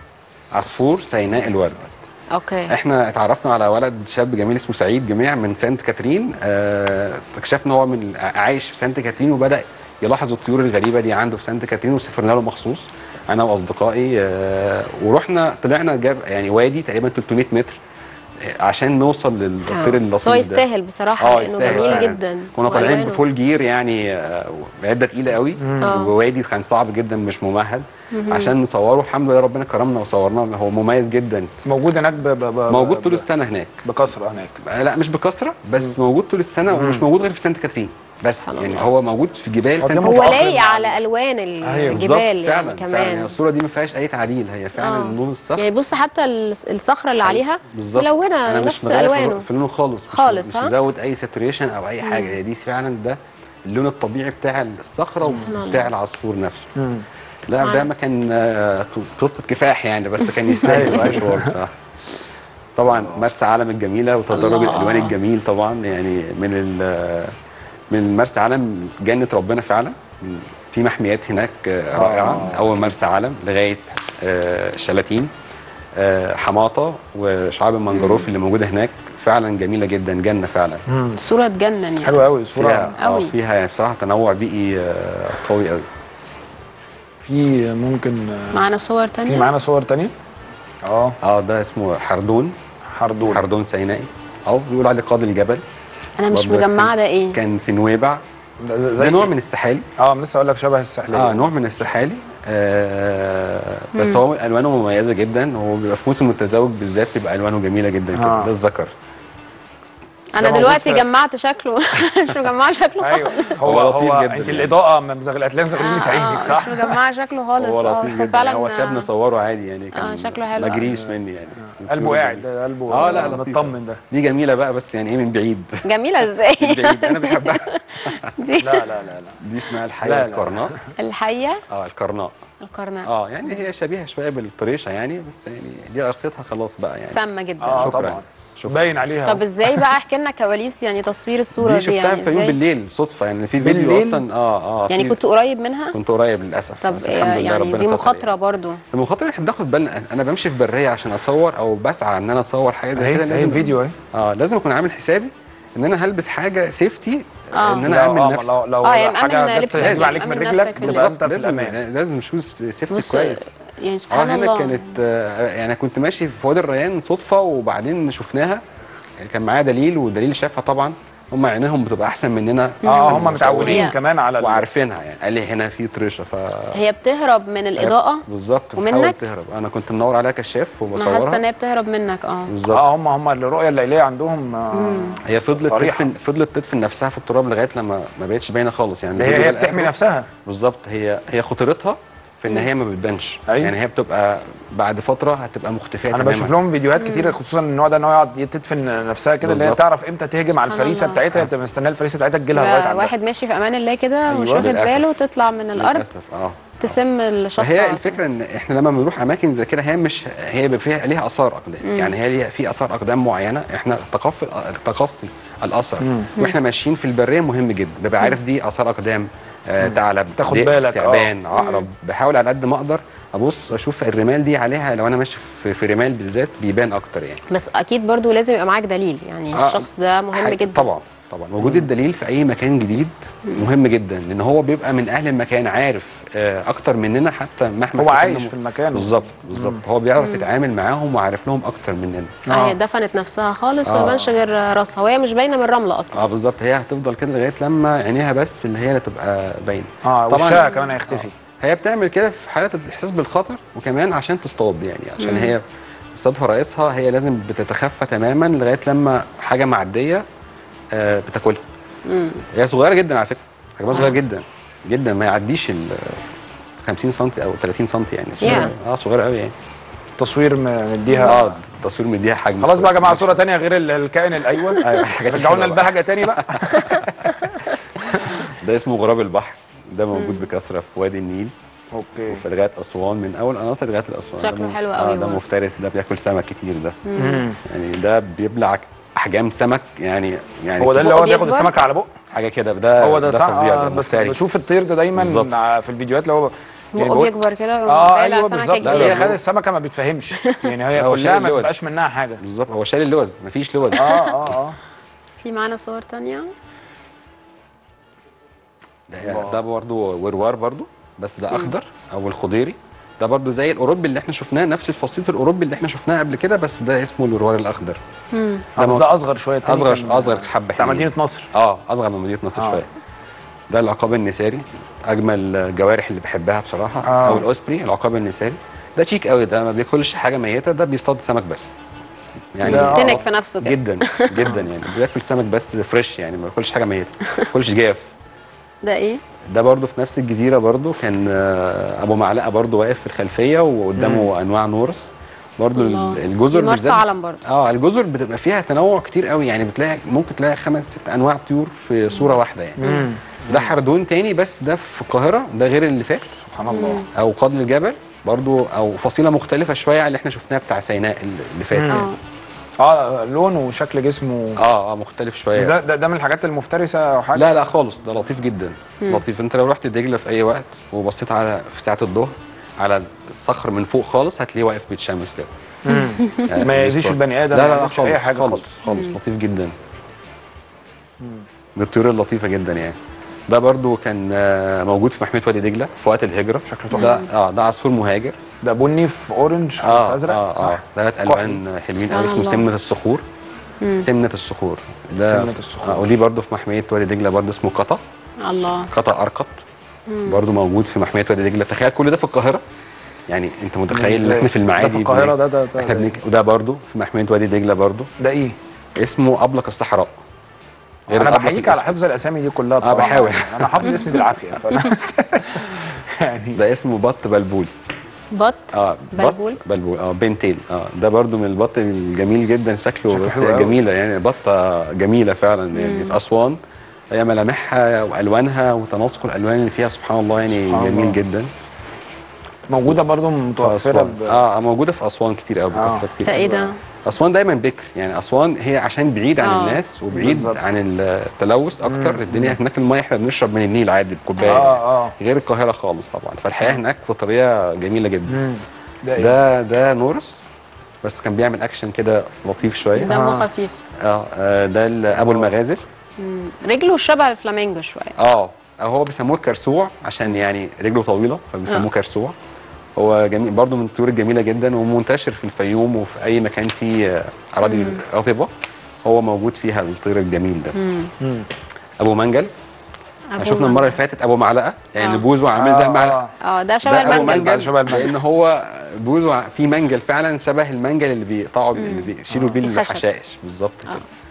عصفور سيناء الوردي اوكي احنا اتعرفنا على ولد شاب جميل اسمه سعيد جميع من سانت كاترين اه اكتشفنا هو من عايش في سانت كاترين وبدا يلاحظ الطيور الغريبه دي عنده في سانت كاترين وسافرنا له مخصوص انا واصدقائي اه ورحنا طلعنا جاب يعني وادي تقريبا 300 متر آه، عشان نوصل للطير آه. اللطيف هو ده يستاهل بصراحه اه لانه يستاهل جميل فعلاً. جدا كنا طالعين وألوانه. بفول جير يعني آه، عده تقيله قوي آه. ووادي كان صعب جدا مش ممهد عشان نصوره الحمد لله ربنا كرمنا وصورناه هو مميز جدا موجود هناك ب... ب... ب... موجود ب- طول السنه هناك بكثره هناك آه، لا مش بكثره بس موجود طول السنه ومش موجود غير في سانت كاترين بس سبحان يعني الله. هو موجود في جبال هو سانت ده هو متأقلم لايق مع على ال- الوان أيوة، الجبال بالظبط، يعني فعلا كمان فعلا يعني الصوره دي ما فيهاش اي تعديل هي فعلا آه. لون الصخر يعني بص حتى الس- الصخره اللي عليها بالظبط ملونه انا مش نفس مغير في- الوانه في لونه خالص مش خالص، مش ها؟ مزود اي ساتوريشن او اي حاجه هي دي فعلا ده اللون الطبيعي بتاع الصخره وبتاع العصفور نفسه مم. لا ده ما كان آه، قصه كفاح يعني بس كان يستاهل المشوار بصراحه طبعا مرسى علم الجميله وتدرج الله. الالوان الجميل طبعا يعني من ال- من مرسى علم جنه ربنا فعلا في محميات هناك آه، رائعه اول مرسى علم لغايه آه، شلاتين آه، حماطه وشعاب المنجروف اللي موجوده هناك فعلا جميله جدا جنه فعلا صوره تجنن يعني حلو قوي صوره فيها اه قوي. فيها يعني بصراحه تنوع بيئي آه، قوي قوي في ممكن آه، معانا صور في تانية معانا صور تانية اه اه ده اسمه حردون حردون حردون سينائي او بيقولوا عليه قاضي الجبل انا مش برضه مجمعه كان- ده ايه كان في نويبع ده ده زي نوع من السحالي اه لسه اقول لك شبه السحلية اه نوع من السحالي آه بس هو الوانه مميزه جدا وهو بيبقى في موسم التزاوج بالذات بيبقى الوانه جميله جدا كده آه. ده الذكر انا موجود دلوقتي في- جمعت شكله مش مجمعه شكله ايوه هو هو لطيف هو جدا انت يعني. الاضاءه مزغل هتلاقيها مزغلين آه، عينك آه، صح؟ مش مجمعه شكله خالص هو اه لطيف بس جدا فعلا يعني هو سابنا آه، صوره عادي يعني كان آه، شكله حلو ما أوي. جريش مني يعني قلبه قاعد ده قلبه اه لا لطيفة. مطمن ده دي جميله بقى بس يعني ايه من بعيد جميله ازاي من بعيد انا بحبها لا لا لا لا دي اسمها لا، الحياه لا. القرناء الحيه اه القرناء القرناء اه يعني هي شبيهه شويه بالطريشه يعني بس يعني دي قصتها خلاص بقى يعني سامه جدا اه شكراً. طبعا شكرا باين عليها طب ازاي بقى احكي لنا كواليس يعني تصوير الصوره دي دي, شفتها يعني في يوم ازاي بالليل صدفه يعني في فيديو بالليل؟ اصلا اه اه يعني في- كنت قريب منها كنت قريب للاسف طب بس الحمد لله يعني ربنا دي ستر مخاطره يعني. برضو المخاطره احنا بناخد بالنا انا بمشي في بريه عشان اصور او بسعى ان انا اصور حاجه زي كده اهي اهي لازم الفيديو اهي اه لازم اكون عامل حسابي ان انا هلبس حاجه سيفتي آه. ان انا لو- امن آه، نفسي لو لو آه، يعني حاجه أمن جت لبسك، تجيب عليك أمن من نفسك رجلك في تبقى اللبس. انت في لازم الامان لازم شوز سيفتي بص كويس يعني اه سبحان هنا الله كانت آه، يعني أنا كنت ماشي في وادي الريان صدفه وبعدين شفناها كان معايا دليل ودليل شافها طبعا هم عينيهم بتبقى احسن مننا اه أحسن هم من متعودين هي- كمان على ال- وعارفينها يعني قال لي هنا في طريشه ف هي بتهرب من الاضاءه بالظبط ومنك؟ بتحاول تهرب انا كنت منور عليها كشاف انا حاسه ان وبصورها هي بتهرب منك اه بالظبط اه هم هم الرؤيه الليليه عندهم آه، هي فضلت صريحة. تدفن فضلت تدفن نفسها في التراب لغايه لما ما بقتش باينه خالص يعني هي الفيديو هي ده بتحمي لآخره- نفسها بالظبط هي هي خطورتها في ان هي ما بتبانش أيوة. يعني هي بتبقى بعد فتره هتبقى مختفيه انا تماماً. بشوف لهم فيديوهات كتير خصوصا النوع ده ان هو يقعد تدفن نفسها كده اللي هي بالظبط. تعرف امتى تهجم على سبحان الفريسه الله. بتاعتها تبقى مستنيه الفريسه بتاعتها تجي لها لغايه يبقى عندها واحد ماشي في امان الله كده ومش أيوة. واخد للأسف. باله تطلع من الارض للاسف اه تسم الشخص فهي على الفكره ان احنا لما بنروح اماكن زي كده هي مش هي بيبقى فيها ليها اثار اقدام يعني هي ليها في اثار اقدام معينه احنا تقفي تقصي الاثر واحنا ماشيين في البريه مهم جدا ببقى عارف دي اثار اقدام آه ثعلب تاخد ذئب، بالك، آه. تعبان عقرب بحاول على قد ما اقدر ابص اشوف الرمال دي عليها لو انا ماشي في, في رمال بالذات بيبان اكتر يعني بس اكيد برضو لازم يبقى معاك دليل يعني آه، الشخص ده مهم حاجة- جدا طبعا طبعا وجود الدليل في اي مكان جديد مهم جدا لان هو بيبقى من اهل المكان عارف آه، اكتر مننا حتى مهما هو كنا عايش م- في المكان. بالظبط بالظبط هو بيعرف يتعامل معاهم وعارف لهم اكتر مننا اه هي دفنت نفسها خالص وما آه. يبانش غير راسها وهي مش باينه من الرمله اصلا اه بالظبط هي هتفضل كده لغايه لما عينيها بس اللي هي اللي تبقى باينه اه طبعاً- وشها كمان هيختفي هي بتعمل كده في حاله الاحساس بالخطر وكمان عشان تصطاد يعني عشان هي اصطاد فرائسها هي لازم بتتخفى تماما لغايه لما حاجه معديه آه، بتاكلها هي صغيره جدا على فكره حجمها صغير جدا جدا ما يعديش ال 50 سم او 30 سم يعني صغيرة. اه صغيره قوي يعني تصوير م- مديها اه التصوير مديها حجم خلاص بقى يا جماعه كويس. صوره تانية غير ال- الكائن الاول أيوة، حاجات رجعوا لنا حلوة بقى. البهجه تاني بقى ده اسمه غراب البحر ده موجود بكثره في وادي النيل اوكي وفي لغايه اسوان من اول قناطر لغايه الاسوان ده شكله م- حلو آه قوي ده برضه. مفترس ده بياكل سمك كتير ده مم. يعني ده بيبلع احجام سمك يعني يعني هو ده اللي بقه هو بياخد بيكبر؟ السمكه على بقه حاجه كده ده هو ده صح فظيع آه ده بس مفتري. بشوف الطير ده دايما بالظبط. ع- في الفيديوهات اللي هو يعني بقه بقول- بيكبر كده اه وبيطلع ايوه سمكة بالظبط كبيرة. هي خد السمكه ما بتفهمش يعني هي هو كلها شايل ما اللوز. بيبقاش منها حاجه بالظبط هو شايل اللوز مفيش لوز اه اه اه في معانا صور تانية ده, ده برضه وروار برضه بس ده اخضر او الخضيري ده برضه زي الاوروبي اللي احنا شفناه نفس الفصيل الاوروبي اللي احنا شفناه قبل كده بس ده اسمه الوروار الاخضر مم. آه، بس مو- ده اصغر شويه التاني اصغر كان- اصغر حبه بتاع حلوين. مدينه نصر اه اصغر من مدينه نصر آه. شويه ده العقاب النساري اجمل الجوارح اللي بحبها بصراحه آه. او الاوسبري العقاب النساري ده شيك قوي ده ما بياكلش حاجه ميته ده بيصطاد سمك بس يعني ده- آه. تنك في نفسه كده جدا جدا يعني بياكل سمك بس فريش يعني ما بياكلش حاجه ميته ما بياكلش جاف ده ايه ده برضو في نفس الجزيره برضو كان آه، ابو معلقه برضو واقف في الخلفيه وقدامه انواع نورس برضو الله. الجزر دي مرسى بالذات- علم برضو. اه الجزر بتبقى فيها تنوع كتير قوي يعني بتلاقي ممكن تلاقي خمس ست انواع طيور في صوره واحده يعني ده حردون تاني بس ده في القاهره ده غير اللي فات سبحان الله او قاضي الجبل برضو او فصيله مختلفه شويه عن اللي احنا شفناها بتاع سيناء اللي فات يعني. اه اه لون وشكل جسمه اه اه مختلف شويه بس ده, ده ده من الحاجات المفترسه او حاجه لا لا خالص ده لطيف جدا لطيف انت لو رحت دجله في اي وقت وبصيت على في ساعه الظهر على الصخر من فوق خالص هتلاقيه واقف بيتشمس كده يعني ما يأذيش البني آدم، لا ما لا لا يعملش خالص أي حاجة خالص خالص. خالص لطيف جدا من الطيور اللطيفه جدا يعني ده برضو كان آه، موجود في محميه وادي دجله في وقت الهجره شكله ده اه ده عصفور مهاجر ده بني في اورنج في اه في ازرق اه اه صح ثلاث الوان حلوين قوي سبحان اسمه الله. سمنه الصخور سمنه الصخور ده سمنة الصخور. آه ودي برضو في محميه وادي دجله برضو اسمه قطا الله قطع ارقط برضو موجود في محميه وادي دجله تخيل كل ده في القاهره يعني انت متخيل ان إزاي؟ احنا في المعادي ده في القاهره بن- ده ده, ده, احنا ده, بنك... وده برضو في محميه وادي دجله برضو ده ايه اسمه ابلق الصحراء غير انا الأبلق بحييك على الأسود. حفظ الاسامي دي كلها بصراحه بحاول. يعني انا حافظ اسمي بالعافيه فانا يعني ده اسمه بط بلبول بط اه بلبول؟ بط بلبول اه بنتيل اه ده برضو من البط الجميل جدا شكله, شكله بس حلو هي قوي. جميله يعني بطه جميله فعلا يعني في اسوان هي ملامحها والوانها وتناسق الالوان اللي فيها سبحان الله يعني سبحان جميل الله. جدا موجوده برضو في متوفره أسوان. ب... اه موجوده في اسوان كتير قوي آه. بكثره كتير ده ايه قوي. ده اسوان دايما بكر يعني اسوان هي عشان بعيد عن آه. الناس وبعيد بالظبط. عن التلوث اكتر الدنيا هناك الميه احنا بنشرب من النيل عادي بكوبايه اه اه غير القاهره خالص طبعا فالحياه هناك فطريه جميله جدا مم. ده ايه ده ده نورس بس كان بيعمل اكشن كده لطيف شويه دمه خفيف اه آه، ده ال- ابو المغازل مم. رجله شبه الفلامينجو شويه اه هو بيسموه الكرسوع عشان يعني رجله طويله فبيسموه آه. كرسوع هو جميل برضه من الطيور الجميله جدا ومنتشر في الفيوم وفي اي مكان فيه آه، اراضي رطبه هو موجود فيها الطير الجميل ده مم. ابو منجل أبو شفنا المره اللي منجل. فاتت ابو معلقه يعني آه. اللي بوزه عامل زي المعلقه اه ده شبه ده ابو المنجل منجل شبه المنجل. لان هو بوزه في منجل فعلا شبه المنجل اللي بيقطعوا بيه- اللي بيشيلوا بيه الخشب. الحشائش بالظبط كده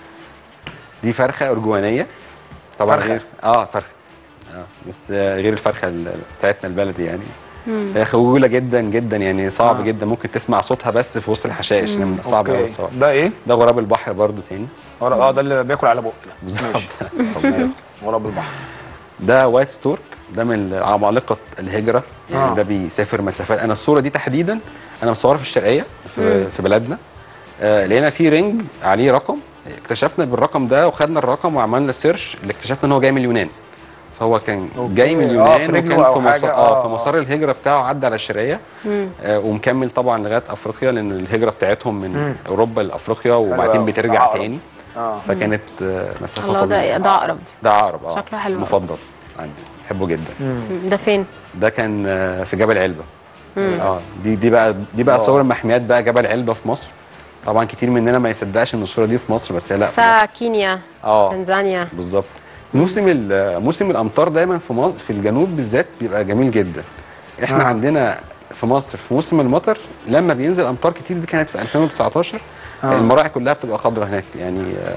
دي فرخه ارجوانيه طبعا فرخة. غير اه فرخه اه بس آه، غير الفرخه ال- بتاعتنا البلدي يعني هي خجوله جدا جدا يعني صعب آه. جدا ممكن تسمع صوتها بس في وسط الحشائش لأن صعب قوي أوكي. الصوت ده ايه؟ ده غراب البحر برضو تاني اه ده اللي بياكل على بقه ده بالظبط ماشي. ربنا يستر. غراب البحر ده وايت ستورك ده من عمالقه الهجره يعني آه. ده بيسافر مسافات انا الصوره دي تحديدا انا مصورها في الشرقيه في, في بلدنا آه لقينا في رينج عليه رقم اكتشفنا بالرقم ده وخدنا الرقم وعملنا سيرش اللي اكتشفنا ان هو جاي من اليونان فهو كان أوكي. جاي من آه، في اليونان رجله وكان أو في مسار حاجة. اه آه، في مسار الهجره بتاعه عدى على الشرقيه آه ومكمل طبعا لغايه افريقيا لان الهجره بتاعتهم من مم. اوروبا لافريقيا وبعدين أوي. بترجع عقرب. تاني اه فكانت آه مسافه الله طويله ده ده عقرب ده عقرب اه شكله حلو أوي. مفضل عندي بحبه جدا مم. ده فين؟ ده كان آه، في جبل علبه اه دي دي بقى دي بقى صور المحميات بقى جبل علبه في مصر طبعا كتير مننا ما يصدقش ان الصوره دي في مصر بس هي لا سا كينيا اه تنزانيا بالظبط موسم ال- موسم الامطار دايما في مصر في الجنوب بالذات بيبقى جميل جدا احنا آه. آه. عندنا في مصر في موسم المطر لما بينزل امطار كتير دي كانت في 2019 آه. آه. المراعي كلها بتبقى خضراء هناك يعني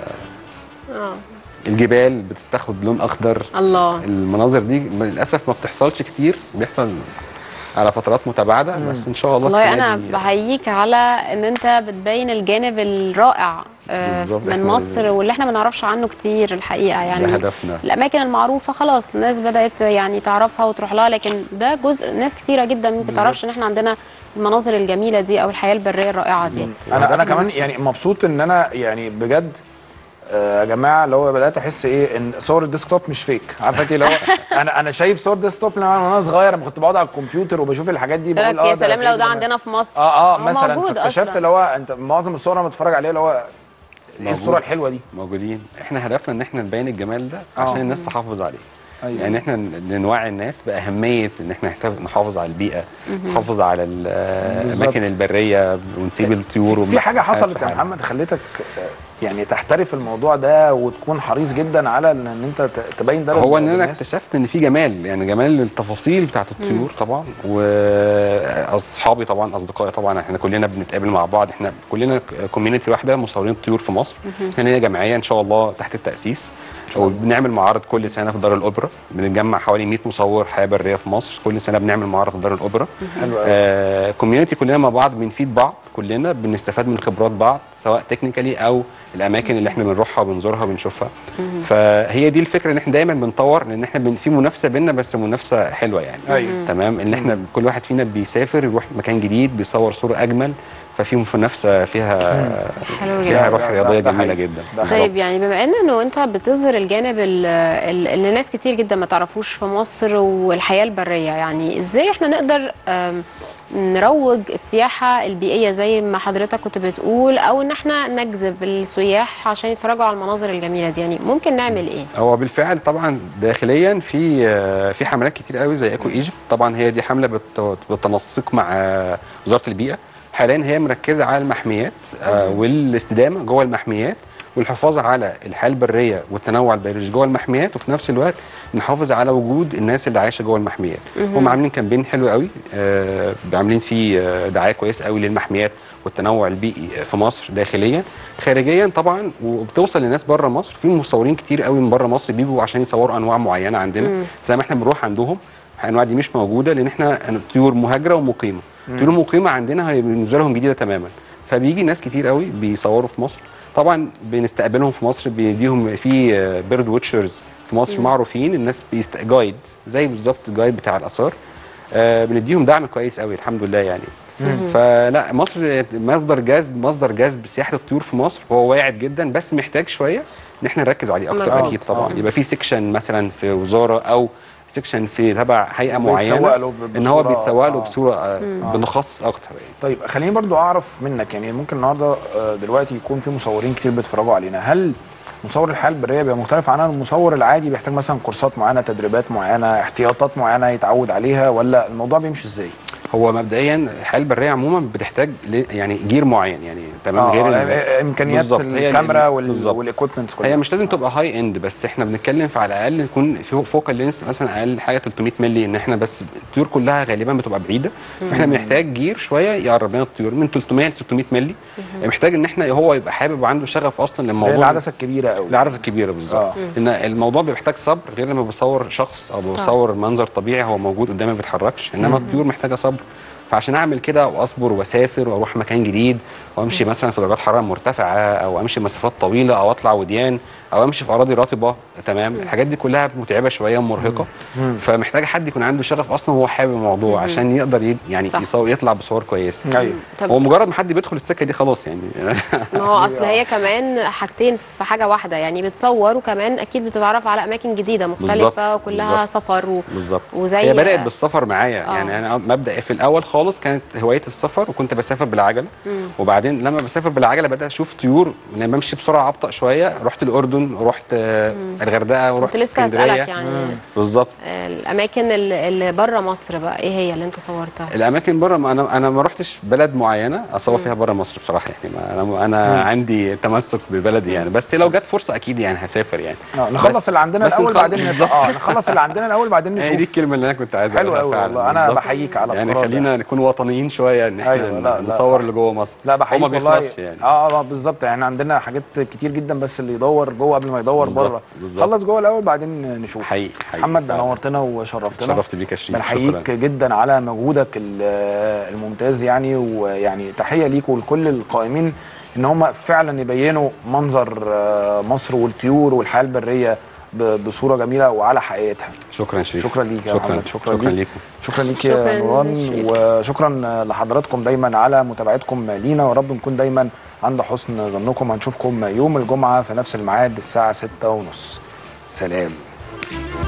آه، اه الجبال بتاخد لون اخضر الله المناظر دي للاسف ما بتحصلش كتير بيحصل على فترات متباعده بس ان شاء الله والله السنة انا دي- بحييك على ان انت بتبين الجانب الرائع آه، بالظبط، من إحنا- مصر واللي احنا ما نعرفش عنه كتير الحقيقه ده يعني هدفنا الاماكن المعروفه خلاص الناس بدات يعني تعرفها وتروح لها لكن ده جزء ناس كتيره جدا ممكن تعرفش ان احنا عندنا المناظر الجميله دي او الحياه البريه الرائعه دي انا انا كمان يعني مبسوط ان انا يعني بجد آه، يا جماعه اللي هو بدات احس ايه ان صور الديسكتوب مش فيك عارفه انت اللي هو انا انا شايف صور ديسكتوب لما انا صغير لما كنت بقعد على الكمبيوتر وبشوف الحاجات دي يقول لك بقول يا ده سلام لو فيك ده عندنا في مصر اه اه هو مثلا موجود فاكتشفت أصلاً. اللي هو انت معظم الصور انا بتفرج عليها اللي هو ايه موجود. الصوره الحلوه دي موجودين احنا هدفنا ان احنا نبين الجمال ده آه. عشان الناس تحافظ عليه أيوة. يعني احنا ن- نوعي الناس باهميه ان احنا نحتاج- نحافظ على البيئه نحافظ على ال- بالظبط. الاماكن البريه ونسيب الطيور في حاجه والمحميات حصلت في يا حالها. محمد خلتك آه، يعني تحترف الموضوع ده وتكون حريص جدا على ان إن انت ت- تبين ده هو لل- ان انا للناس؟ اكتشفت ان في جمال يعني جمال التفاصيل بتاعت الطيور طبعا واصحابي طبعا اصدقائي طبعا احنا كلنا بنتقابل مع بعض احنا كلنا كوميونتي واحده مصورين الطيور في مصر احنا هي جمعيه ان شاء الله تحت التاسيس وبنعمل معارض كل سنه في دار الاوبرا بنتجمع حوالي 100 مصور حياه بريه في مصر كل سنه بنعمل معرض في دار الاوبرا حلو قوي آه كوميونتي كلنا مع بعض بنفيد بعض كلنا بنستفاد من خبرات بعض سواء تكنيكالي او الاماكن اللي احنا بنروحها وبنزورها وبنشوفها فهي دي الفكره ان احنا دايما بنطور لان احنا بن في منافسه بينا بس منافسه حلوه يعني أيوة. تمام ان احنا كل واحد فينا بيسافر يروح مكان جديد بيصور صوره اجمل ففي منافسه فيها حلو فيها جدا روح ده- رياضيه ده جميله حقيقي. جدا ده حقيقي. طيب يعني بما ان انه انت بتظهر الجانب ال- ال- اللي ناس كتير جدا ما تعرفوش في مصر والحياه البريه يعني ازاي احنا نقدر آم، نروج السياحه البيئيه زي ما حضرتك كنت بتقول او ان احنا نجذب السياح عشان يتفرجوا على المناظر الجميله دي يعني ممكن نعمل ايه؟ هو بالفعل طبعا داخليا في آه، في حملات كتير قوي زي ايكو ايجيبت طبعا هي دي حمله بت- بالتنسيق مع آه، وزاره البيئه حاليا هي مركزه على المحميات آه، والاستدامه جوه المحميات والحفاظ على الحياه البريه والتنوع البيولوجي جوه المحميات وفي نفس الوقت نحافظ على وجود الناس اللي عايشه جوه المحميات هم عاملين كامبين حلو قوي آه، عاملين فيه آه، دعايه كويس قوي للمحميات والتنوع البيئي في مصر داخليا خارجيا طبعا وبتوصل للناس بره مصر في مصورين كتير قوي من بره مصر بيجوا عشان يصوروا انواع معينه عندنا زي ما احنا بنروح عندهم الانواع دي مش موجوده لان احنا طيور مهاجره ومقيمه الطيور المقيمه عندنا هي بالنسبه لهم جديده تماما فبيجي ناس كتير قوي بيصوروا في مصر طبعا بنستقبلهم في مصر بنديهم في بيرد ووتشرز في مصر معروفين الناس بيست جايد زي بالظبط الجايد بتاع الاثار آه بنديهم دعم كويس قوي الحمد لله يعني فلا مصر مصدر جذب مصدر جذب سياحه الطيور في مصر هو واعد جدا بس محتاج شويه ان احنا نركز عليه اكتر مظبوط. اكيد طبعا يبقى في سيكشن مثلا في وزاره او سيكشن في تبع هيئه بيتسوق معينه له ب- ان هو بصورة- بيتسوق له آه. بصوره آه، بنخصص اكتر يعني طيب خليني برضو اعرف منك يعني ممكن النهارده آه، دلوقتي يكون في مصورين كتير بيتفرجوا علينا هل مصور الحياه البريه بيبقى مختلف عن المصور العادي بيحتاج مثلا كورسات معينه تدريبات معينه احتياطات معينه يتعود عليها ولا الموضوع بيمشي ازاي؟ هو مبدئيا الحياه البريه عموما بتحتاج ل- يعني جير معين يعني تمام آه غير ال- آه، امكانيات بالظبط. هي الكاميرا ال- بالظبط. والاكويبمنتس كلها هي مش لازم تبقى هاي اند بس احنا بنتكلم في على الاقل يكون في فوكال لينس مثلا اقل حاجه 300 مللي ان احنا بس الطيور كلها غالبا بتبقى بعيده فاحنا بنحتاج جير شويه يقرب لنا الطيور من 300 ل 600 مللي محتاج ان احنا هو يبقى حابب وعنده شغف اصلا هي للموضوع العدسه الكبيره قوي العدسه الكبيره بالظبط آه. ان الموضوع بيحتاج صبر غير لما بصور شخص او بصور منظر طبيعي هو موجود قدامي ما بيتحركش انما الطيور محتاجه صبر فعشان اعمل كده واصبر واسافر واروح مكان جديد وامشي مثلا في درجات حراره مرتفعه او امشي مسافات طويله او اطلع وديان او امشي في اراضي رطبه تمام الحاجات دي كلها متعبه شويه ومرهقه فمحتاج حد يكون عنده شغف اصلا وهو حابب الموضوع عشان يقدر ي- يعني صح. يصور يطلع بصور كويسه ايوه طب هو مجرد ما حد بيدخل السكه دي خلاص يعني ما هو اصل هي كمان حاجتين في حاجه واحده يعني بتصور وكمان اكيد بتتعرف على اماكن جديده مختلفه بالظبط، وكلها بالظبط. سفر و... بالظبط وزي هي بدات بالسفر معايا آه. يعني انا مبدا في الاول خالص كانت هوايه السفر وكنت بسافر بالعجله وبعدين لما بسافر بالعجله بدات اشوف طيور لما بمشي بسرعه ابطا شويه رحت الاردن رحت آه، الغردقه ورحت كنت لسه اسكندرية. اسالك يعني بالظبط الاماكن اللي اللي بره مصر بقى ايه هي اللي انت صورتها الاماكن بره ما انا انا ما رحتش بلد معينه اصور فيها بره مصر بصراحه يعني ما انا انا عندي تمسك ببلدي يعني بس لو جت فرصه اكيد يعني هسافر يعني آه نخلص بس- اللي عندنا بس الاول نخلص- بعدين نطلع اه نخلص اللي عندنا الاول بعدين هي دي نشوف الكلمه اللي انا كنت عايز حلو أقولها قوي فعلا والله انا بالظبط. بحييك على يعني القرار ده. خلينا نكون وطنيين شويه ان احنا أيوة، لا، لا، نصور صح. اللي جوه مصر لا بحييك هو ما والله بيخلصش يعني اه اه بالظبط يعني عندنا حاجات كتير جدا بس اللي يدور جوه قبل ما يدور بالظبط، بره بالظبط. خلص جوه الاول بعدين نشوف حقيقي حقيقي محمد فعلا. نورتنا وشرفتنا شرفت بيك يا شريف بنحييك شكراً. جدا على مجهودك ال- الممتاز يعني ويعني تحيه ليك ولكل القائمين ان هم فعلا يبينوا منظر آه، مصر والطيور والحياه البريه ب- بصوره جميله وعلى حقيقتها شكرا يا شريف شكرا ليك يا شكرا محمد شكرا, شكرا ليك ليكم شكرا ليك شكراً يا نوران شريف. وشكرا لحضراتكم دايما على متابعتكم لينا ورب نكون دايما عند حسن ظنكم هنشوفكم يوم الجمعه في نفس الميعاد الساعه 6:30 سلام